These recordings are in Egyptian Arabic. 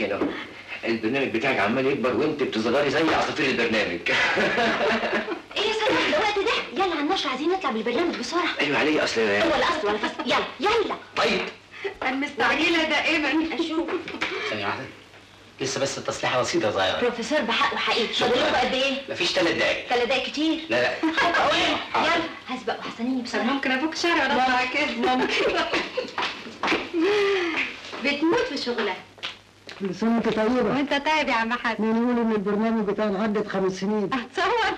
باين اهو البرنامج بتاعك عمال يكبر وانت بتصغري زي عصافير البرنامج ايه يا سلمى الوقت ده يلا على النشر عايزين نطلع بالبرنامج بسرعه ايوه علي اصل ولا قصد ولا فصل يلا يلا طيب المستعجلة دائما اشوف ثانية واحدة لسه بس التصليحة بسيطة صغيرة بروفيسور بحقه حقيقي فاضل لكم قد ايه؟ مفيش ثلاث دقايق ثلاث دقايق كتير لا لا هبقى اقول حاضر. يلا هسبق وحسنيني طب بسرعه ممكن افك شعري ولا اطلع كده ممكن بتموت في شغلها كل سنة وانت طيبة وانت تعب يا عم حسن نقول ان البرنامج بتاعنا عدت خمس سنين اتصور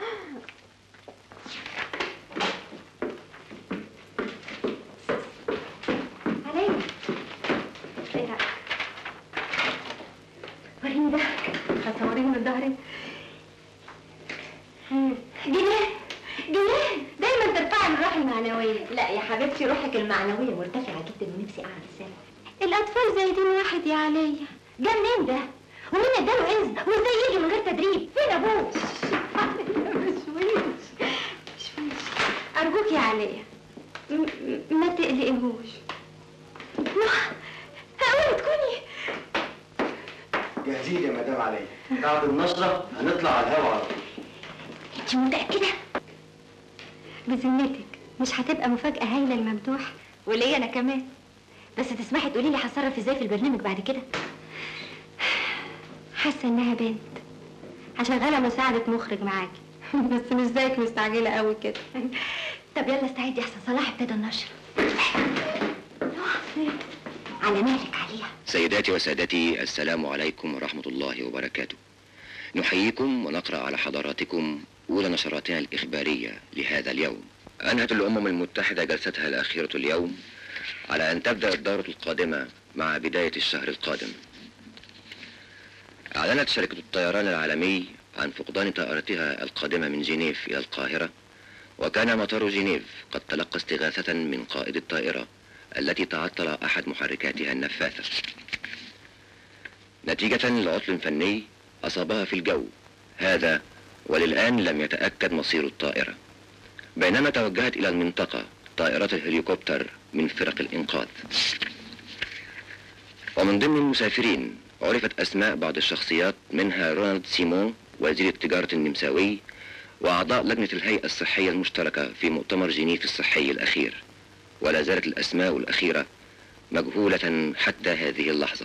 عليا ايه رايك؟ وريني ده هتصوريني من ظهري جنان جنان دايما ترفعي من الروح المعنويه لا يا حبيبتي روحك المعنويه مرتفعه جدا ونفسي اعرف السبب الاطفال زايدين واحد يا عليا ده منين ده ومين اداله اذن وازاي يجي من غير تدريب فين ابوه مش مش ارجوك يا عليا م- م- ما تقلقيهوش هقول تكوني جاهزين يا مدام علي بعد النشرة هنطلع على الهوا على طول انت متاكده بذمتك مش هتبقى مفاجأة هايلة لممدوح وليا انا كمان بس تسمحي تقولي لي هتصرف ازاي في البرنامج بعد كده حاسة انها بنت هشغلها مساعدة مخرج معاكي بس مش زيك مستعجلة قوي كده طب يلا استعدي احسن صلاح ابتدى النشر على مالك عليها سيداتي وسادتي السلام عليكم ورحمة الله وبركاته نحييكم ونقرأ على حضراتكم أولى نشراتنا الإخبارية لهذا اليوم أنهت الأمم المتحدة جلستها الأخيرة اليوم على أن تبدأ الدورة القادمة مع بداية الشهر القادم أعلنت شركة الطيران العالمي عن فقدان طائرتها القادمة من جنيف إلى القاهرة وكان مطار جنيف قد تلقى استغاثة من قائد الطائرة التي تعطل أحد محركاتها النفاثة نتيجة لعطل فني أصابها في الجو هذا وللآن لم يتأكد مصير الطائرة بينما توجهت إلى المنطقة طائرات الهليكوبتر من فرق الإنقاذ ومن ضمن المسافرين عرفت أسماء بعض الشخصيات منها رونالد سيمون وزير التجارة النمساوي وأعضاء لجنة الهيئة الصحية المشتركة في مؤتمر جنيف الصحي الأخير ولا زالت الأسماء الأخيرة مجهولة حتى هذه اللحظة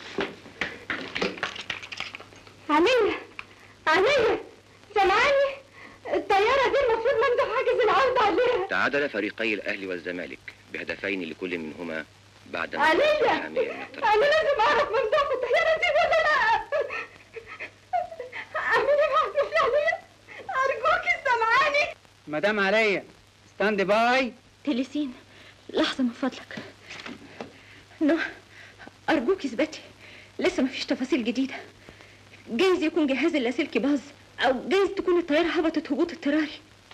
عليا عليا سامعاني الطيارة دي المفروض ممدوح حاجز العرض عليها تعادل فريقي الأهلي والزمالك بهدفين لكل منهما بعد ما عليا الحامية من الطرف. أنا لازم أعرف ممدوح في الطيارة دي ولا لا أعملي معروف عليا أرجوكي سامعاني مدام عليا ستاند باي تليسين لحظة من فضلك نو أرجوك اثبتي لسه مفيش تفاصيل جديدة جايز يكون جهاز اللاسلكي باظ أو جايز تكون الطيارة هبطت هبوط اضطراري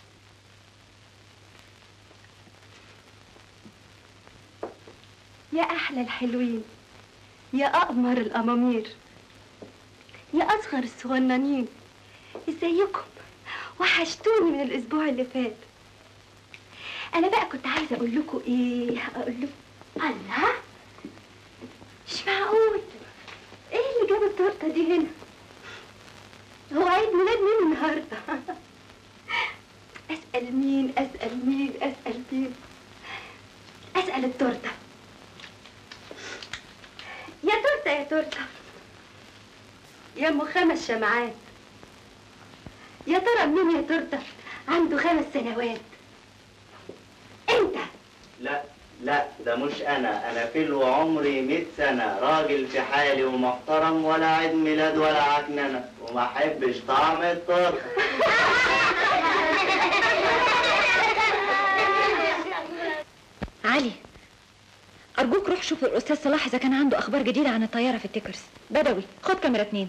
يا أحلى الحلوين يا أقمر الأمامير يا أصغر الصغننين ازيكم وحشتوني من الأسبوع اللي فات أنا بقى كنت عايزة أقول لكم إيه أقول لكم الله مش معقول إيه اللي جاب التورتة دي هنا هو عيد ميلاد مين النهاردة أسأل مين أسأل مين أسأل مين أسأل التورتة يا تورتة يا تورتة يا ام خمس شمعات يا ترى مين يا تورتة عنده خمس سنوات انت لا لا ده مش انا انا فيلو عمري 100 سنة راجل في حالي ومحترم ولا عيد ميلاد ولا عكننة وما احبش طعم التورته علي أرجوك روح شوف الأستاذ صلاح إذا كان عنده أخبار جديدة عن الطيارة في التيكرز بدوي خد كاميرا اتنين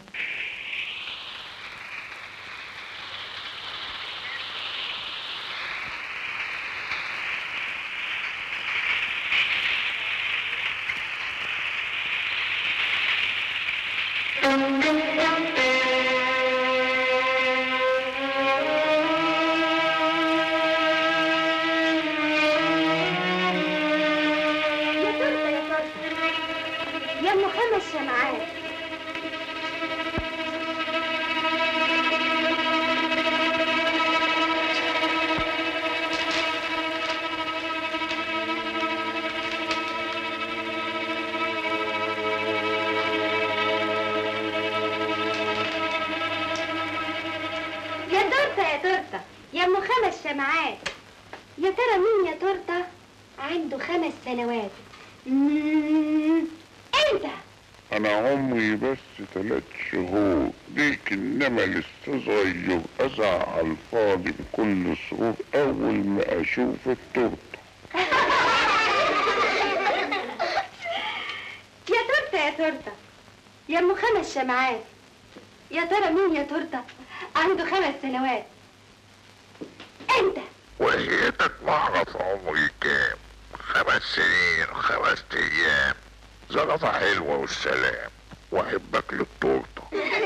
يا تورتة يا تورتة يا ام خمس شمعات شمعات يا ترى مين يا تورته عنده خمس سنوات مم، انت انا عمري بس ثلاث شهور ليك انما لسه صغير ازعل على الفاضي بكل سرور اول ما اشوف التورته يا تورته يا تورته يا ام خمس شمعات يا ترى مين يا تورته عنده خمس سنوات انت وحياتك ما اعرف عمري كام خمس سنين خمس ايام زلطة حلوة والسلام واحبك للتورته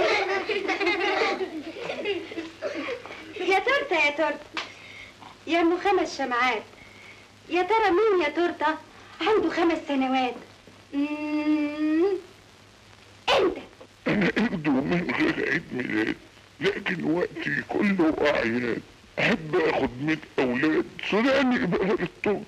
يا تورته يا تورته يا ام خمس شمعات يا ترى مين يا تورته عنده خمس سنوات مم، انت انا ابدو من غير عيد ميلاد لكن وقتي كله اعياد احب اخد ميت اولاد صدقني بقى للتورته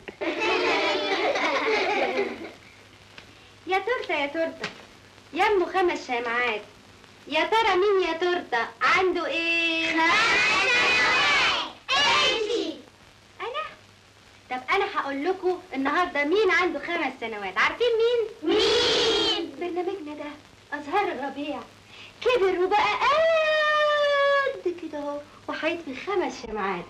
يا تورته يا تورته يا ام خمس شمعات يا ترى مين يا تورته عنده ايه انا طب انا هقول لكم النهارده مين عنده خمس سنوات عارفين مين مين برنامجنا ده ازهار الربيع كبر وبقى قد كده اهو وهيطفي خمس شمعات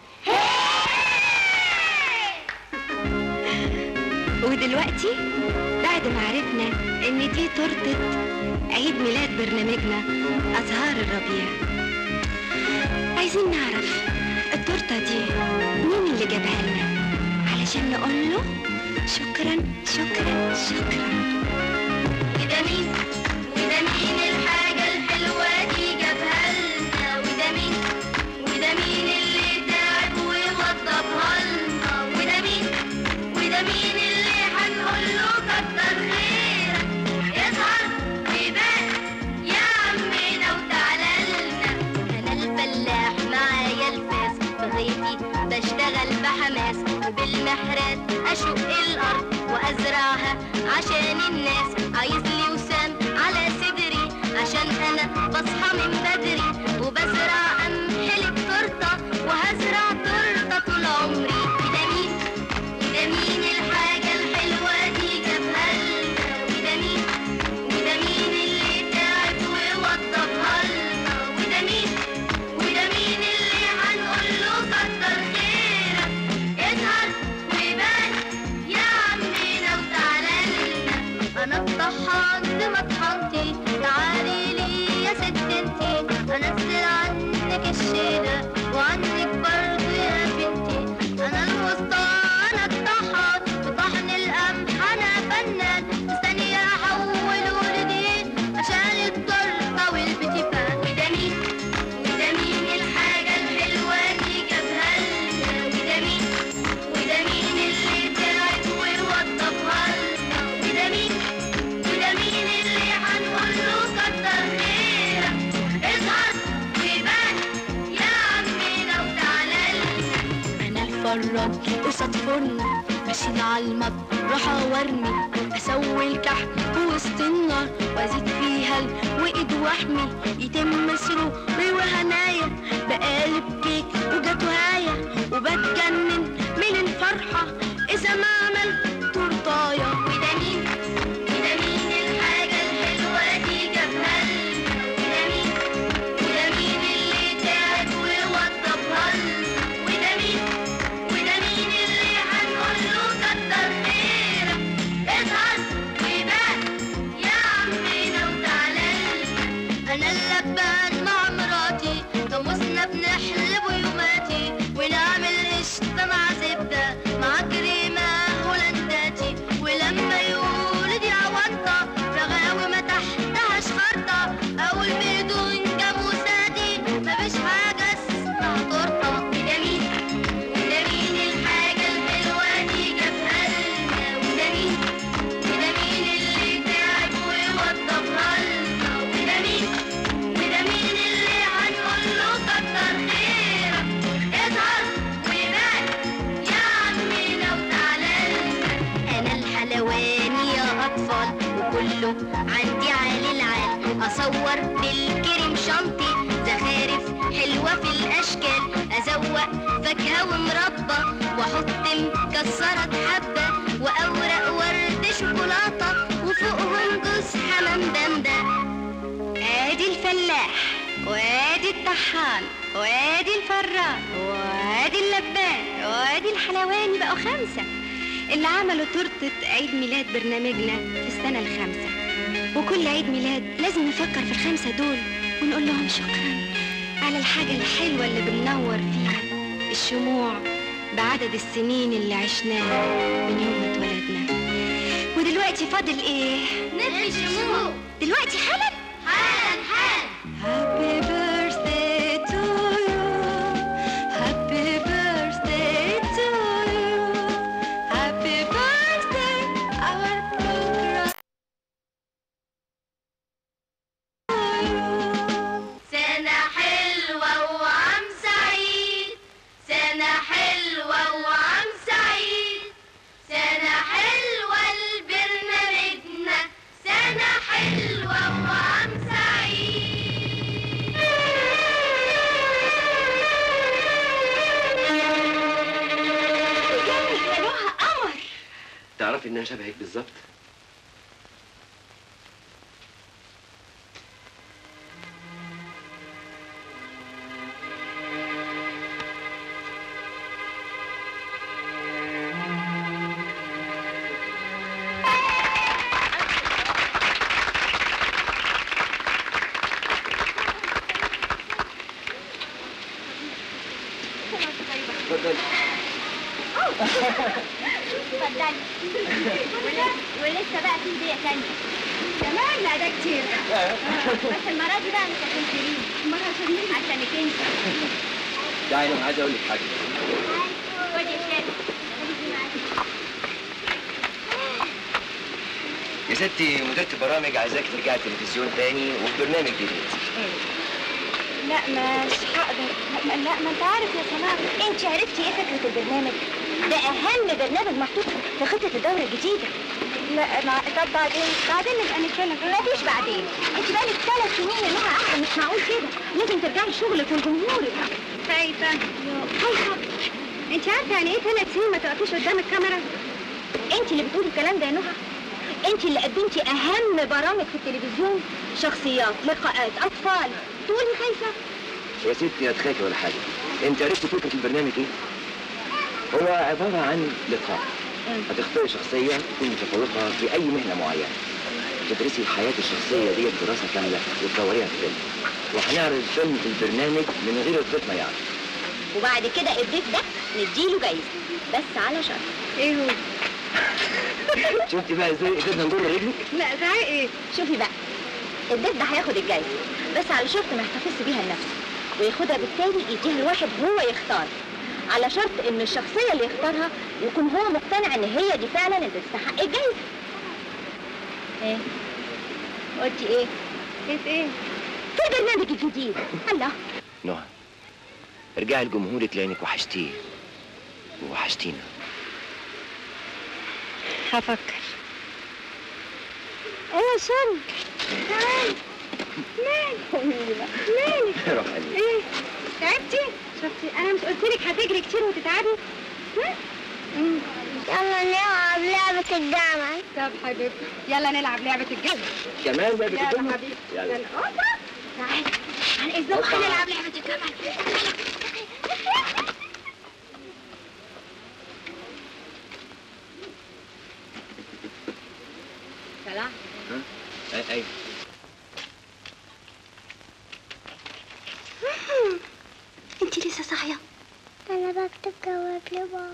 ودلوقتي بعد ما عرفنا ان دي تورته عيد ميلاد برنامجنا ازهار الربيع عايزين نعرف التورته دي مين اللي جابها لنا علشان نقول له شكرا شكرا شكرا وده مين وده مين الحاجة الحلوة دي جابها لنا وده مين وده مين اللي تعب ووضبها لنا وده مين وده مين اللي هنقول له كتر خيرك يظهر ويبان يا عمنا وتعالى لنا انا الفلاح معايا الفاس بغيتي بشتغل بحماس وبالمحرات اشق الارض وازرعها عشان الناس عايز لي وسام على صدري عشان انا بصحى من بدري وبزرع قمح للتورته وهزرع تورته طول عمري وده مين وده مين الحاجه الحلوه دي جابها لنا وده مين وده مين اللي تعب ووضبها لنا وده مين وده مين اللي هنقول له كتر خيرك اظهر ويبان يا عمنا وتعالى لنا انا الطحان بمطحنتي تعالي لي يا ست انتي انزل عنك الشيله وعنك برضه يا بنتي انا الوسطى انا الطحان بطحن القمح انا فنان مستنيه احول ولدين عشان التورته والبتيفان وده مين وده مين الحاجه الحلوه دي جابها لنا وده مين وده مين اللي تعب ووضبها لنا وده مين وده مين اللي هنقول له كتر خيرك اظهر ويبان يا عمنا وتعالى لنا انا الفراد قصاد فرن ماشيين على المطرحة وارمي اسوي الكحك في وسط النار وازيد فيها الوقد واحمي يتم سروري وهنايا بقالب كيك وجاتوهايا وبتجنن من الفرحة اذا ما عملت تورتايه وده مين وده مين الحاجة الحلوة دي جابها لنا وده مين وده مين اللي تعب ووضبها لنا وده مين وده مين اللي هنقول له كتر خيرك اظهر ويبان يا عمنا وتعالى لنا انا اللبان مع مراتي طموسنا بنحلب يوماتي ونعمل قشطة مع زبدة مع كريمة هولنداتي ولما يولد يا وطة رغاوي ما تحتهاش خرطة أول بدون جاموساتي مفيش حاجة اسمها تورتة وده مين وده مين الحاجة الحلوة دي جابها لنا وده مين وده مين اللي تعب ووضبها لنا وده مين وده مين اللي هنقول له كتر خيرك اظهر ويبان يا عمنا وتعالى لنا أنا الحلواني يا أطفال وكله عندي عالي العال أصور بالكريم شنطي زخارف حلوة في الأشكال أزوق فاكهة ومربى مكسرة حبة وأوراق ورد شوكولاتة وفوقهم جوز حمام بامبا ادي الفلاح وادي الطحان وادي الفران وادي اللبان وادي الحلواني بقوا خمسة اللي عملوا تورتة عيد ميلاد برنامجنا في السنة الخامسة وكل عيد ميلاد لازم نفكر في الخمسة دول ونقول لهم شكرا على الحاجة الحلوة اللي بننور فيها الشموع بعدد السنين اللي عشناها من يوم ما اتولدنا ودلوقتي فاضل ايه؟ نفي الشموع دلوقتي حالا حالا حالا Happy birthday to you. Happy birthday to you. Happy birthday, our program. سنة حلوة وعم سعيد سنة حلوة وعم سعيد سنة حلوة لبرنامجنا سنة حلوة وعم سعيد قالوها قمر تعرفي ان انا شبهك بالظبط اتفضلي اتفضلي ولسه بقى في دقيقة تانية كمان لا ده كتير بس المرة دي بقى مش هتنسيني المرة عشان مين؟ عشانك انت تعالي انا عايز اقول لك حاجه ودي الشارع يا ستي مديرة البرامج عايزاك ترجعي التلفزيون تاني وبرنامج جديد لا مش هقدر لا, لا ما انت عارف يا صلاح انت عرفتي ايه فكرة البرنامج ده اهم برنامج محطوط في خطة الدورة الجديدة لا مع... طب بعدين بعدين نبقى نتكلم مفيش بعدين انت بقالك ثلاث سنين يا نهى قاعدة مش معقول كده لازم ترجعي شغلك ولجمهورك خايفة خايفة انت عارفة يعني ايه ثلاث سنين ما تقفيش قدام الكاميرا انت اللي بتقولي الكلام ده يا نهى انت اللي قدمتي اهم برامج في التلفزيون شخصيات لقاءات اطفال تقولي خايفة يا ستي لا تخافي ولا حاجه انت عرفتي فكره البرنامج ايه هو عباره عن لقاء هتختاري شخصيه تكون متفوقه في اي مهنه معينه تدرسي الحياه الشخصيه دي دراسه كامله وتصوريها في فيلم وهنعرض الفيلم في البرنامج من غير الضيف ما يعرف وبعد كده الضيف ده نديله جايزة بس على شرط ايه هو؟ شفتي بقى ازاي قدرنا نجر رجلك لا ده ايه؟ شوفي بقى الضيف ده هياخد الجايزة بس على شرط ما يحتفظش بيها لنفسه وياخدها بالتالي يديها لواحد هو يختار على شرط ان الشخصية اللي يختارها يكون هو مقتنع ان هي دي فعلا اللي تستحق الجايزة ايه؟ قلتي ايه؟ قلت ايه؟ في البرنامج الجديد الله نهى ارجعي لجمهورك لانك وحشتيه ووحشتينا هفكر ايه يا شن تعالي مالك مالك روح قلبي ايه تعبتي شفتي انا مش قلت لك هتجري كتير وتتعبي ها؟ مم. يلا نلعب لعبة الجمل طب حبيبتي يلا نلعب لعبة الجبل كمان بقى يلا بتقولي حبيبتي يلا يلا اوبا تعالي عن اذنك أوبا. هنلعب لعبة الجمل سلام اي اي انت لسه صاحيه أنا بكتب جواب لبابا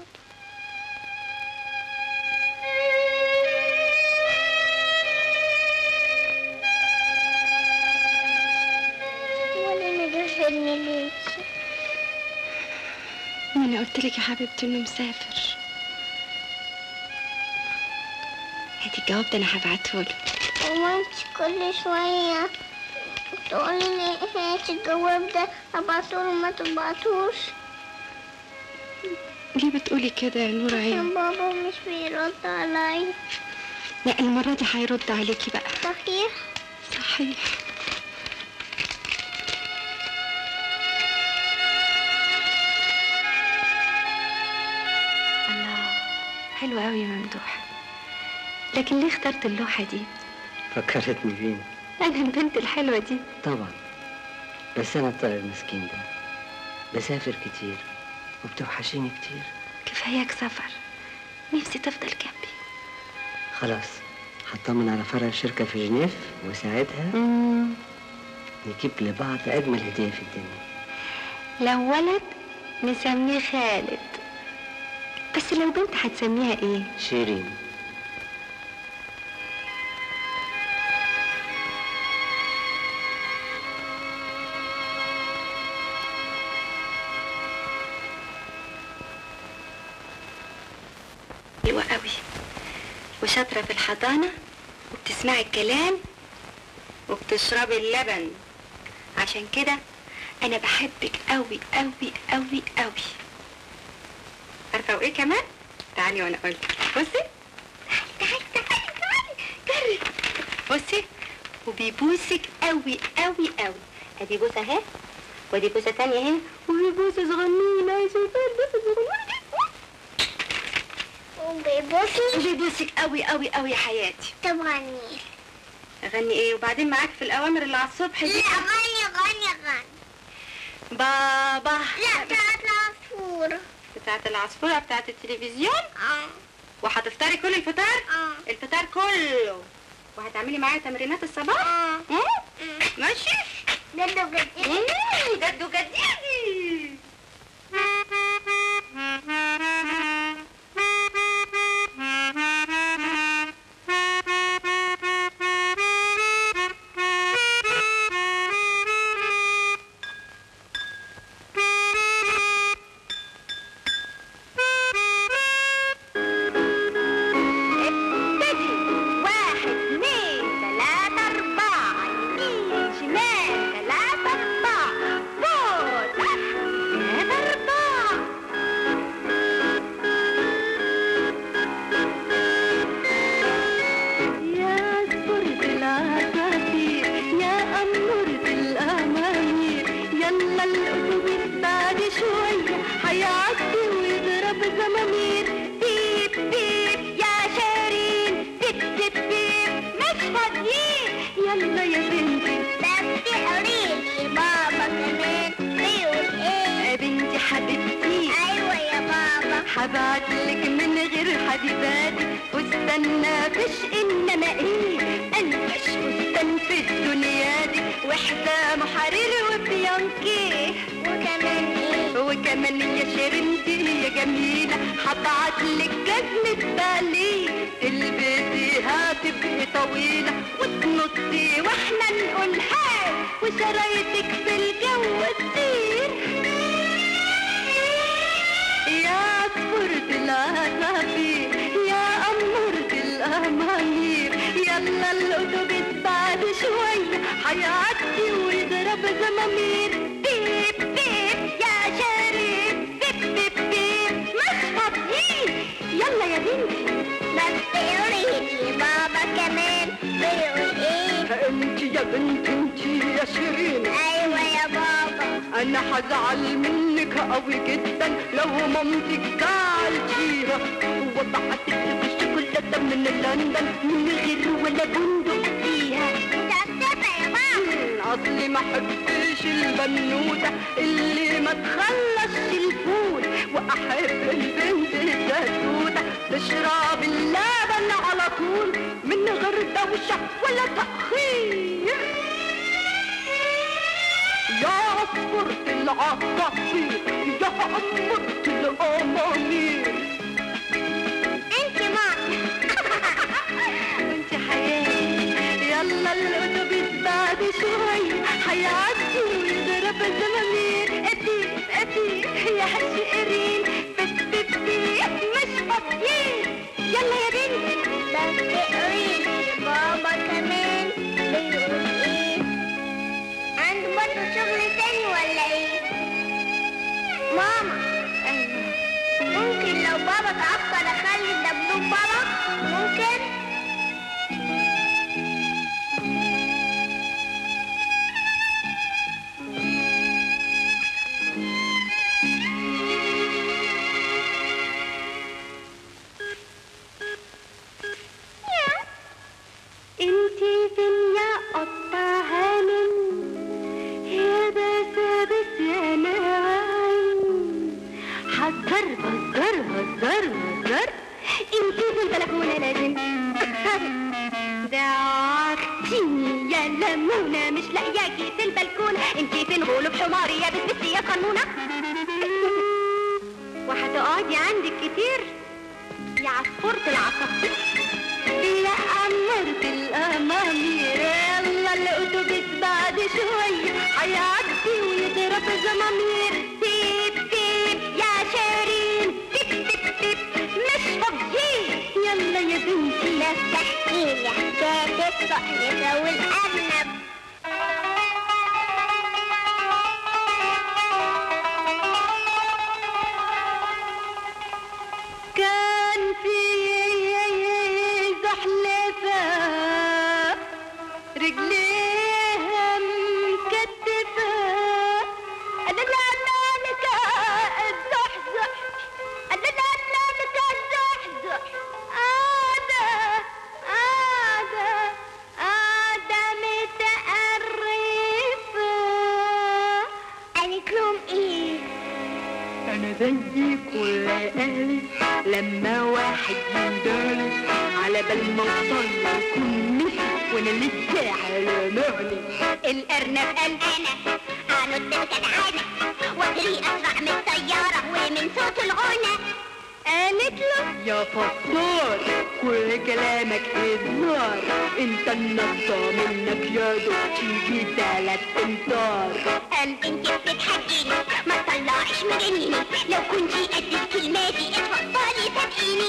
ولا نروح فيلم ليش ما انا قلت لك يا حبيبتي انه مسافر هاتي الجواب ده انا هبعته له وما انت كل شوية تقولي لي هاتي الجواب ده ابعتوله ما تبعتوش ليه بتقولي كده يا نور عشان عين بابا مش بيرد عليا لا المره دي هيرد عليكي بقى صحيح صحيح الله حلو قوي يا ممدوح لكن ليه اخترت اللوحة دي؟ فكرتني فين أنا البنت الحلوة دي طبعا بس انا الطالب المسكين ده بسافر كتير وبتوحشيني كتير كفاياك سفر نفسي تفضل جنبي خلاص هطمن على فرع الشركة في جنيف وساعتها مم. نجيب لبعض أجمل هدية في الدنيا لو ولد نسميه خالد بس لو بنت هتسميها ايه؟ شيرين حلوة قوي وشاطرة في الحضانة وبتسمعي الكلام وبتشربي اللبن عشان كده أنا بحبك قوي قوي قوي قوي عارفة وإيه كمان؟ تعالي وأنا أقول بصي تعالي تعالي تعالي تعالي بصي وبيبوسك قوي قوي قوي ادي بوسه اهي ودي بوسه تانية اهي ودي بوسه صغنونه شايفه البوسه الصغنونه دي وبيبوسي وبيبوسك قوي قوي قوي يا حياتي طبعا نيل اغني ايه وبعدين معاك في الاوامر اللي على الصبح لا دي غني غني غني بابا لا بتاعت العصفورة بتاعت العصفورة بتاعت التلفزيون اه وهتفطري كل الفطار اه الفطار كله وهتعملي معايا تمرينات الصباح اه مم؟ ماشي جدو جدي مم، جدو جديدي ابتدي واحد اثنين ثلاثة أربعة يمين شمال ثلاثة أربعة فوق تحت ثلاثة أربعة يا سرد العصافير يا أمورة الأمامير يلا الأتوبيس بعد شوية هيعدي ويضرب زمامير بيب بيب يا شيرين بيب بيب بيب مش فاضيين يلا يا بنتي بس قريبي بابا كمان بيقول ايه يا بنتي حبيبتي ايوه يا بابا هبعتلك من غير حبيباتي فستان نافش انما ايه انفش فستان في الدنيا دي وحدة محرر وبيانكي وكمان ايه وكمان يا شيرنتي يا جميلة هبعتلك جزمة بالي تلبسيها تبقي طويلة وتنطي واحنا نقول هاي وشرايطك في الجو تطير يا عصفورة العصافير يا أمورة الأمامير يلا الأتوبيس بعد شوية هيعدي ويضرب زمامير بيب بيب يا شريف بيب بيب بيب مش فاضيين يلا يا بنتي بس قريبي بابا كمان بيقول ايه انت يا بنت انت يا شيرين ايوه يا بابا انا هزعل منك قوي جدا لو مامتك زعلتيها وبعتت بالشوكولاته من لندن من غير ولا بندق فيها متأسفة يا بابا اصلي ما احبش البنوته اللي ما تخلصش الفول واحب البنت الزيتوته تشرب اللبن على طول من غير دوشه ولا تاخير يا عصفورة العصافير يا عصفورة الأمامير انت ماما انت حياتي يلا الأتوبيس بعد شوي هيعدي ويضرب الزمامير ابي ابي يا شقرين بت بت بت مش فاضيين يلا يا بنتي بس قريبي بابا كمان بيقول ايه عنده برضه شغل تاني ولا ايه ماما ايوه ممكن لو بابا اتأخر اخلي الدبدوب بابا ممكن وياكي في البلكونة انتي تنغول بحماري يا بنتي يا قانونة وهتقعدي عندك كتير يا عصفورة العصافير يا أمرت الأمامير يلا الأتوبيس بعد شوية هيعدي ويضرب زمامير تيب تيب يا شيرين تيب تيب تيب مش فاضيين يلا يا بنتي لا تحكيلي حكاية الصحية والأرنب كان في زحلفة رجليها مكتفة أنا لا لا لك الزحزح أنا لا لا لك الزحزح هذا هذا هذا متقرفة قالت لهم إيه؟ أنا زي كل أهلي لما واحد يندالي على بال ما أوصل يكون مشي وأنا لسه على مهلي الأرنب قال أنا هنط بجدعانة وأجري أسرع من الطيارة ومن صوت الغنى قالت له يا فطار كل كلامك هزار انت النصة منك يا دوب تيجي تلات امتار قال انت بتتحديني ما تطلعش مجانيني لو كنتي قد الكلمة دي اتفضلي صدقيني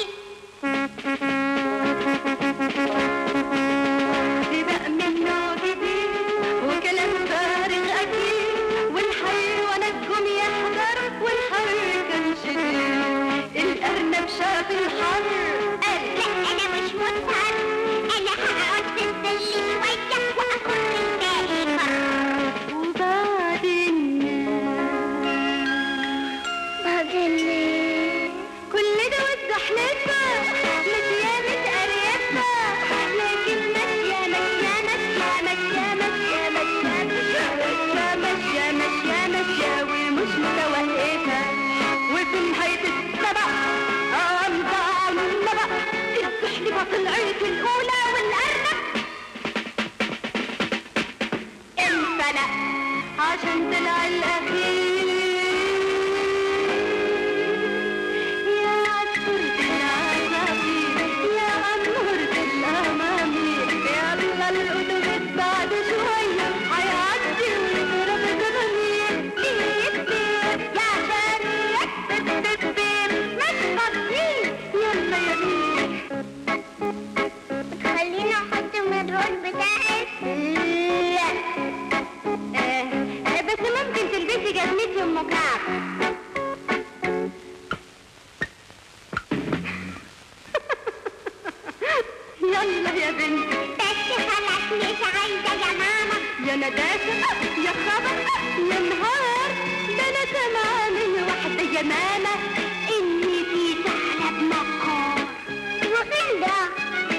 سباق من نوع جديد وكلام فارغ أكيد والحيوانات جم يحضر والحر كان شديد الأرنب شاف الحر قال لا أنا مش مضطر أنا هقعد في الظل شوية وأكل الباقي بره وبعدين بعدين كل ده والزحلفة ماشية متقريفة لكن ماشية ماشية ماشية ماشية ماشية ماشية ماشية ماشية ماشية ومش متوقفة وفي نهاية السبق أمضى النبق الزحلفة طلعت الأولى والأرنب انفلق عشان طلع الأخير يا عصفورة العصافير يا عمورة الأمامير يلا الأتوبيس بعد شوية هيعدي ويضرب زمامير بيب بيب يا شريك بيب بيب بيب مش فاضيين يلا يا بيبي خليني أحط من الرول بتاعك لا آه، بس ممكن تلبسي جزمتي ام كعب يلا يا بنتي بس خلاص مش عايزة يا ماما يا نداسة يا خبر يا نهار ده انا سامعة من واحدة يا ماما اني في ثعلب مقار وفين ده؟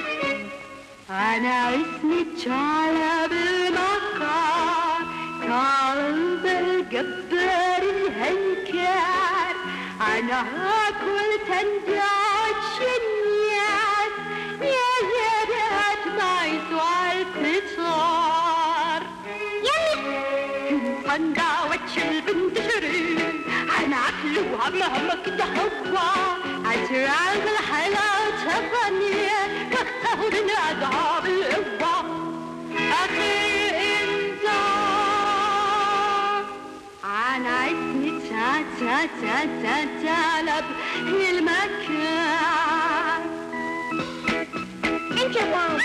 أنا اسمي ثعلب المكار قلب الجبار الهنكار أنا هاكل تندعة شنيات يا زيادات معي سؤال قصار سندوتش البنت شيرين انا عقله مهما كده هو عتراك الحلا تفني تختار من اصحاب القوة اخي انت انا اسمي تا تا تا تا تالب المكان انت ماما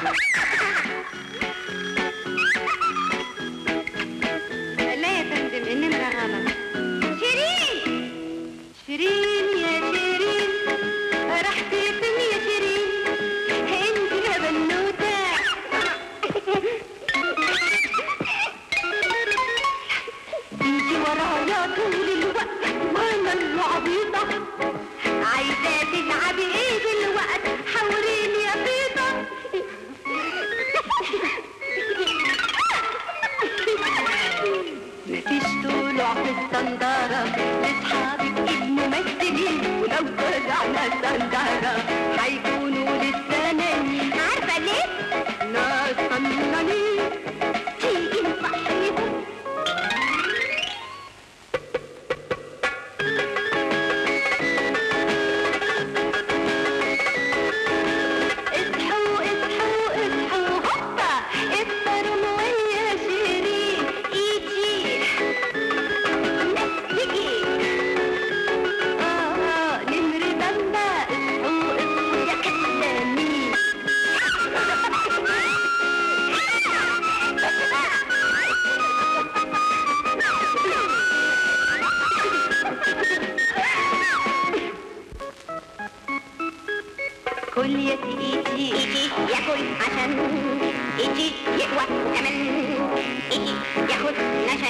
لا يا فندم النمرة غلط شيرين شيرين يا شيرين رحتي فين يا شيرين انت يا بنوتة انت ورايا طول الوقت وانا العبيطة عايزة تلعبي ايه دلوقت حوريني يا بيضة مفيش طلوع في الصندارة لاصحابك الممثلين ولو طلعنا الصندارة هيكونوا لسه نايمين عارفة ليه؟ ناس فنانين تيجي نفكر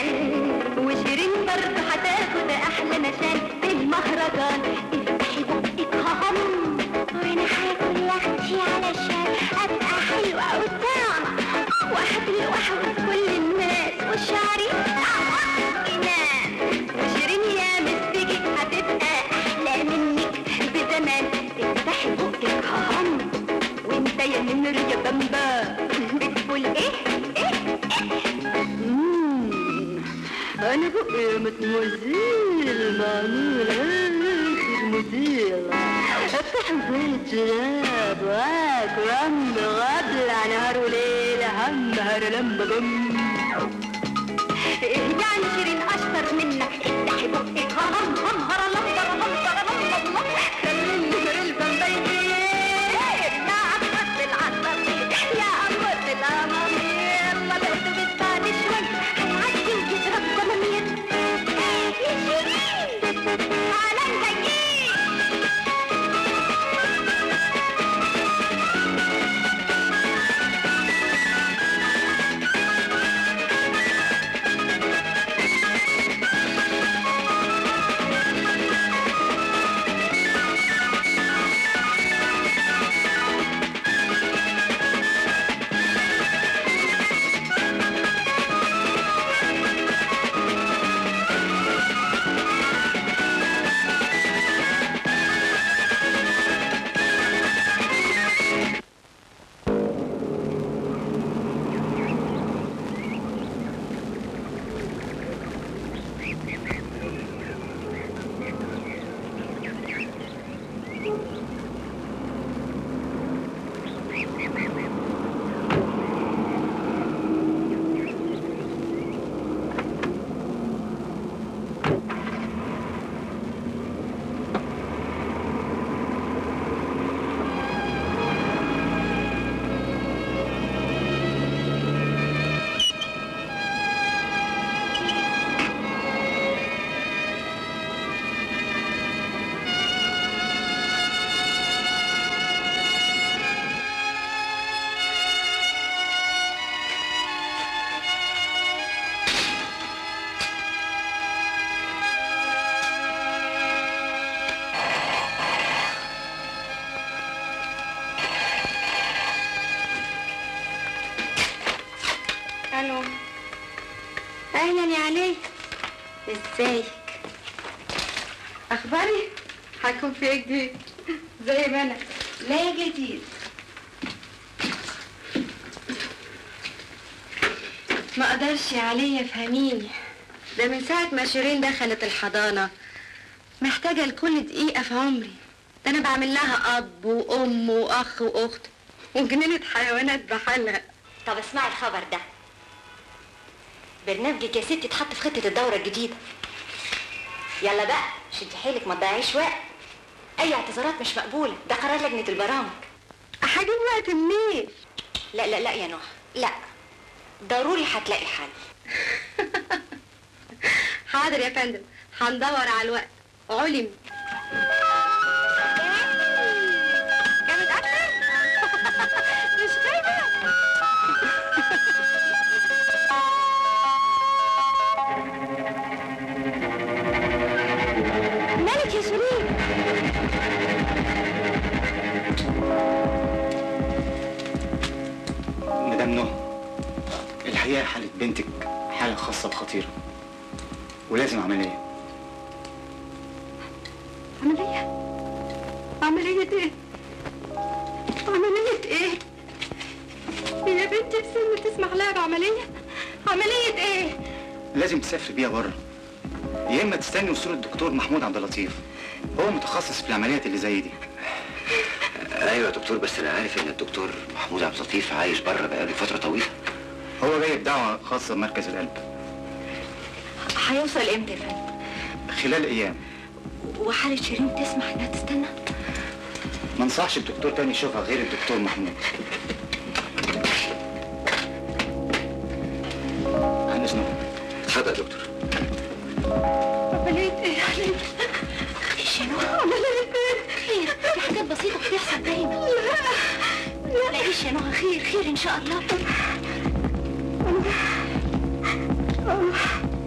زمان وشيرين برضه هتاخد احلى نشان في المهرجان افتحي بقك هم وانا هاكل يا اختي علشان ابقى حلوه وطعمه واحبي واحوز كل الناس وشعري إيمان وشيرين يا مسكي هتبقى احلى منك بزمان افتحي بقك هم وانت يا نمر يا بامبا بتقول ايه ايه ايه مم. انا بقي متموزيل معمول اخر موديل افتح زيت جلاب واك رم غبلة نهار وليل هم هر لمبة بم يعني شيرين اشطر منك افتحي بقك هم هم هر لمبة لمبة لمبة لمبة خليني نهر البمبي يا عمرة العصافير يا عمرة الأمامير يلا الأتوبيس بعد شوي هيعدي ويضرب جمامير يا شيرين تعالى نجيك الو اهلا يا علي ازيك اخباري هكون في إيه جديد زي ما انا لا جديد ما اقدرش يا علي يفهميني ده من ساعة ما شيرين دخلت الحضانة محتاجة لكل دقيقة في عمري ده انا بعمل لها اب وام واخ واخت وجنينة حيوانات بحالها طب اسمعي الخبر ده برنامجك يا ستي اتحط في خطة الدورة الجديدة يلا بقى شدي حيلك ما تضيعيش وقت أي اعتذارات مش مقبولة ده قرار لجنة البرامج هجيب وقت منين لا لا لا يا نوح لا ضروري هتلاقي حل حاضر يا فندم هندور على الوقت علم جامد أكتر مش خايفة مالك يا شيرين مدام نهى الحقيقة حالة بنتك حالة خاصة وخطيرة ولازم عملية عملية عملية ايه؟ عملية ايه؟ يا بنتي السن تسمح لها بعملية؟ عملية ايه؟ لازم تسافري بيها بره يا اما تستني وصول الدكتور محمود عبد اللطيف هو متخصص في العمليات اللي زي دي ايوه يا دكتور بس انا عارف ان الدكتور محمود عبد اللطيف عايش بره بقاله فتره طويله هو جاي بدعوة خاصة بمركز القلب هيوصل امتى يا فندم؟ خلال ايام وحالة شيرين تسمح انها تستنى؟ ما انصحش الدكتور تاني يشوفها غير الدكتور محمود عن اذنكم اتفضل يا دكتور عملية ايه يا علي؟ ايش يا نوح؟ عملية ايه؟ خير في حاجات بسيطة بتحصل دايما لا ايش يا نوح خير خير ان شاء الله آه.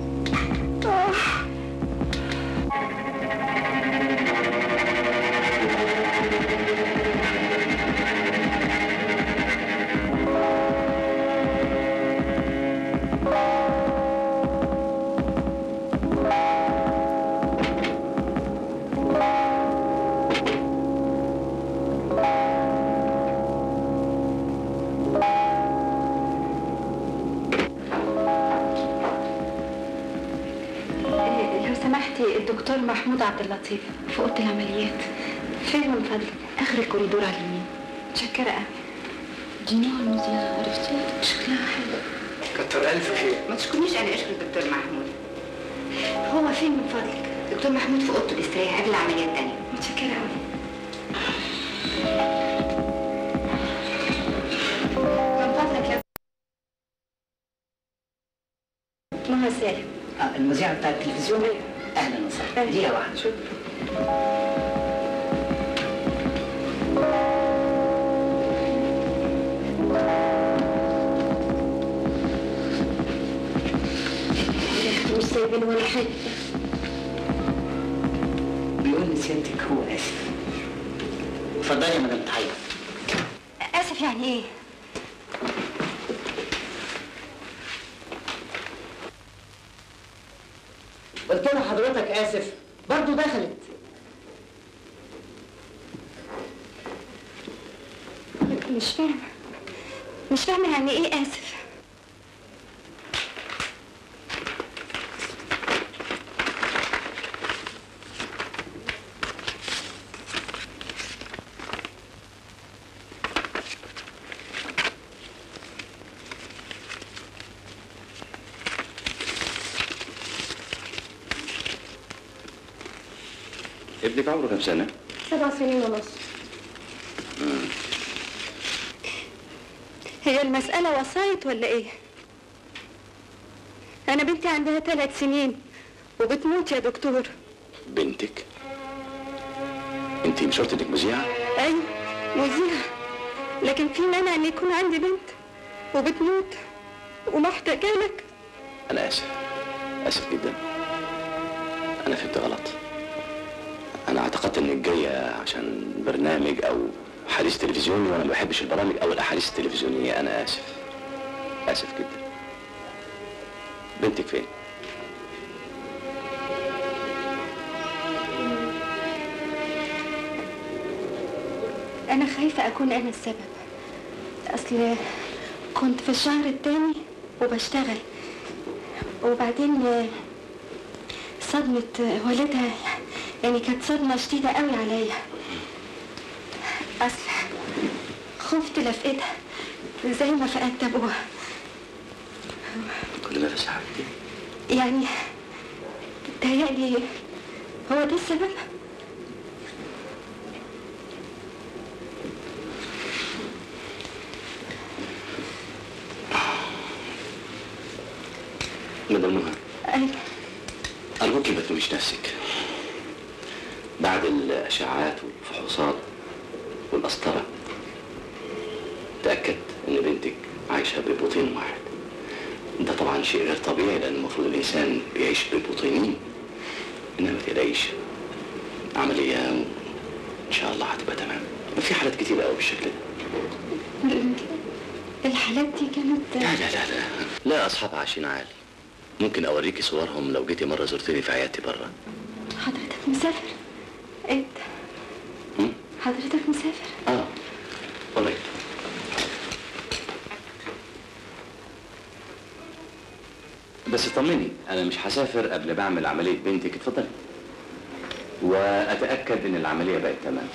سمحتي الدكتور محمود عبد اللطيف في اوضه العمليات فين من فضلك اخر الكوريدور على اليمين متشكره قوي دي نوع المذيعه عرفتيها شكلها حلو كتر الف خير ما تشكرنيش انا اشكر الدكتور محمود هو فين من فضلك دكتور محمود في اوضته بيستريح قبل العمليه الثانيه متشكره قوي من فضلك يا مها سالم آه المذيعة بتاع التلفزيون أهلا وسهلا دقيقة واحدة مش سايبين ولا حاجه بيقول لسيادتك هو آسف اتفضلي يا مدام تحية اسف يعني ايه قلت له حضرتك آسف برضه دخلت مش فاهمه مش فاهمه يعني ايه اسف ابنك عمره كام سنة؟ سبع سنين ونص هي المسألة وسايط ولا ايه؟ أنا بنتي عندها ثلاث سنين وبتموت يا دكتور بنتك؟ انت مش قلت انك مذيعة؟ أيوة مذيعة لكن في مانع إن يكون عندي بنت وبتموت ومحتاجة لك أنا آسف آسف جدا أنا فهمت غلط أنا اعتقدت إنك جاية عشان برنامج أو حديث تلفزيوني وأنا ما بحبش البرامج أو الأحاديث التلفزيونية أنا آسف آسف جدا بنتك فين؟ أنا خايفة أكون أنا السبب أصل كنت في الشهر التاني وبشتغل وبعدين آه، صدمة آه، والدها يعني كانت صدمة شديدة قوي عليا أصل خفت لفقتها زي ما فقدت أبوها كل نفس يا حبيبتي يعني تهيألي هو ده السبب مدام نهى أيوة أرجوكي ما تلوميش نفسك بعد الأشعاعات والفحوصات والقسطرة تأكد إن بنتك عايشة ببطين واحد ده طبعا شيء غير طبيعي لأن المفروض الإنسان بيعيش ببطينين إنما ما تقلقيش عملية إن شاء الله هتبقى تمام في حالات كتير قوي بالشكل ده الحالات دي كانت لا لا لا لا لا أصحاب عايشين عالي ممكن أوريكي صورهم لو جيتي مرة زرتني في عيادتي بره حضرتك مسافر انت هم؟ حضرتك مسافر اه قريب بس طمني انا مش هسافر قبل ما اعمل عمليه بنتك اتفضلي واتاكد ان العمليه بقت تمام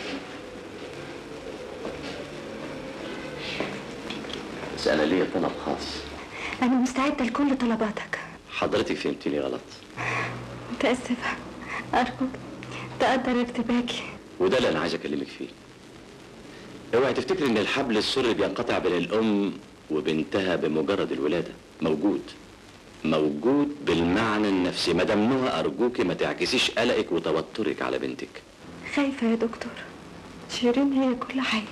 بس انا ليا طلب خاص انا مستعدة لكل طلباتك حضرتك فهمتني غلط متأسفة أرجوك تقدر ارتباكي وده اللي انا عايز اكلمك فيه اوعي تفتكري ان الحبل السري بينقطع بين الام وبنتها بمجرد الولاده موجود موجود بالمعنى النفسي مدام نهى ارجوكي ما تعكسيش قلقك وتوترك على بنتك خايفة يا دكتور شيرين هي كل حياتي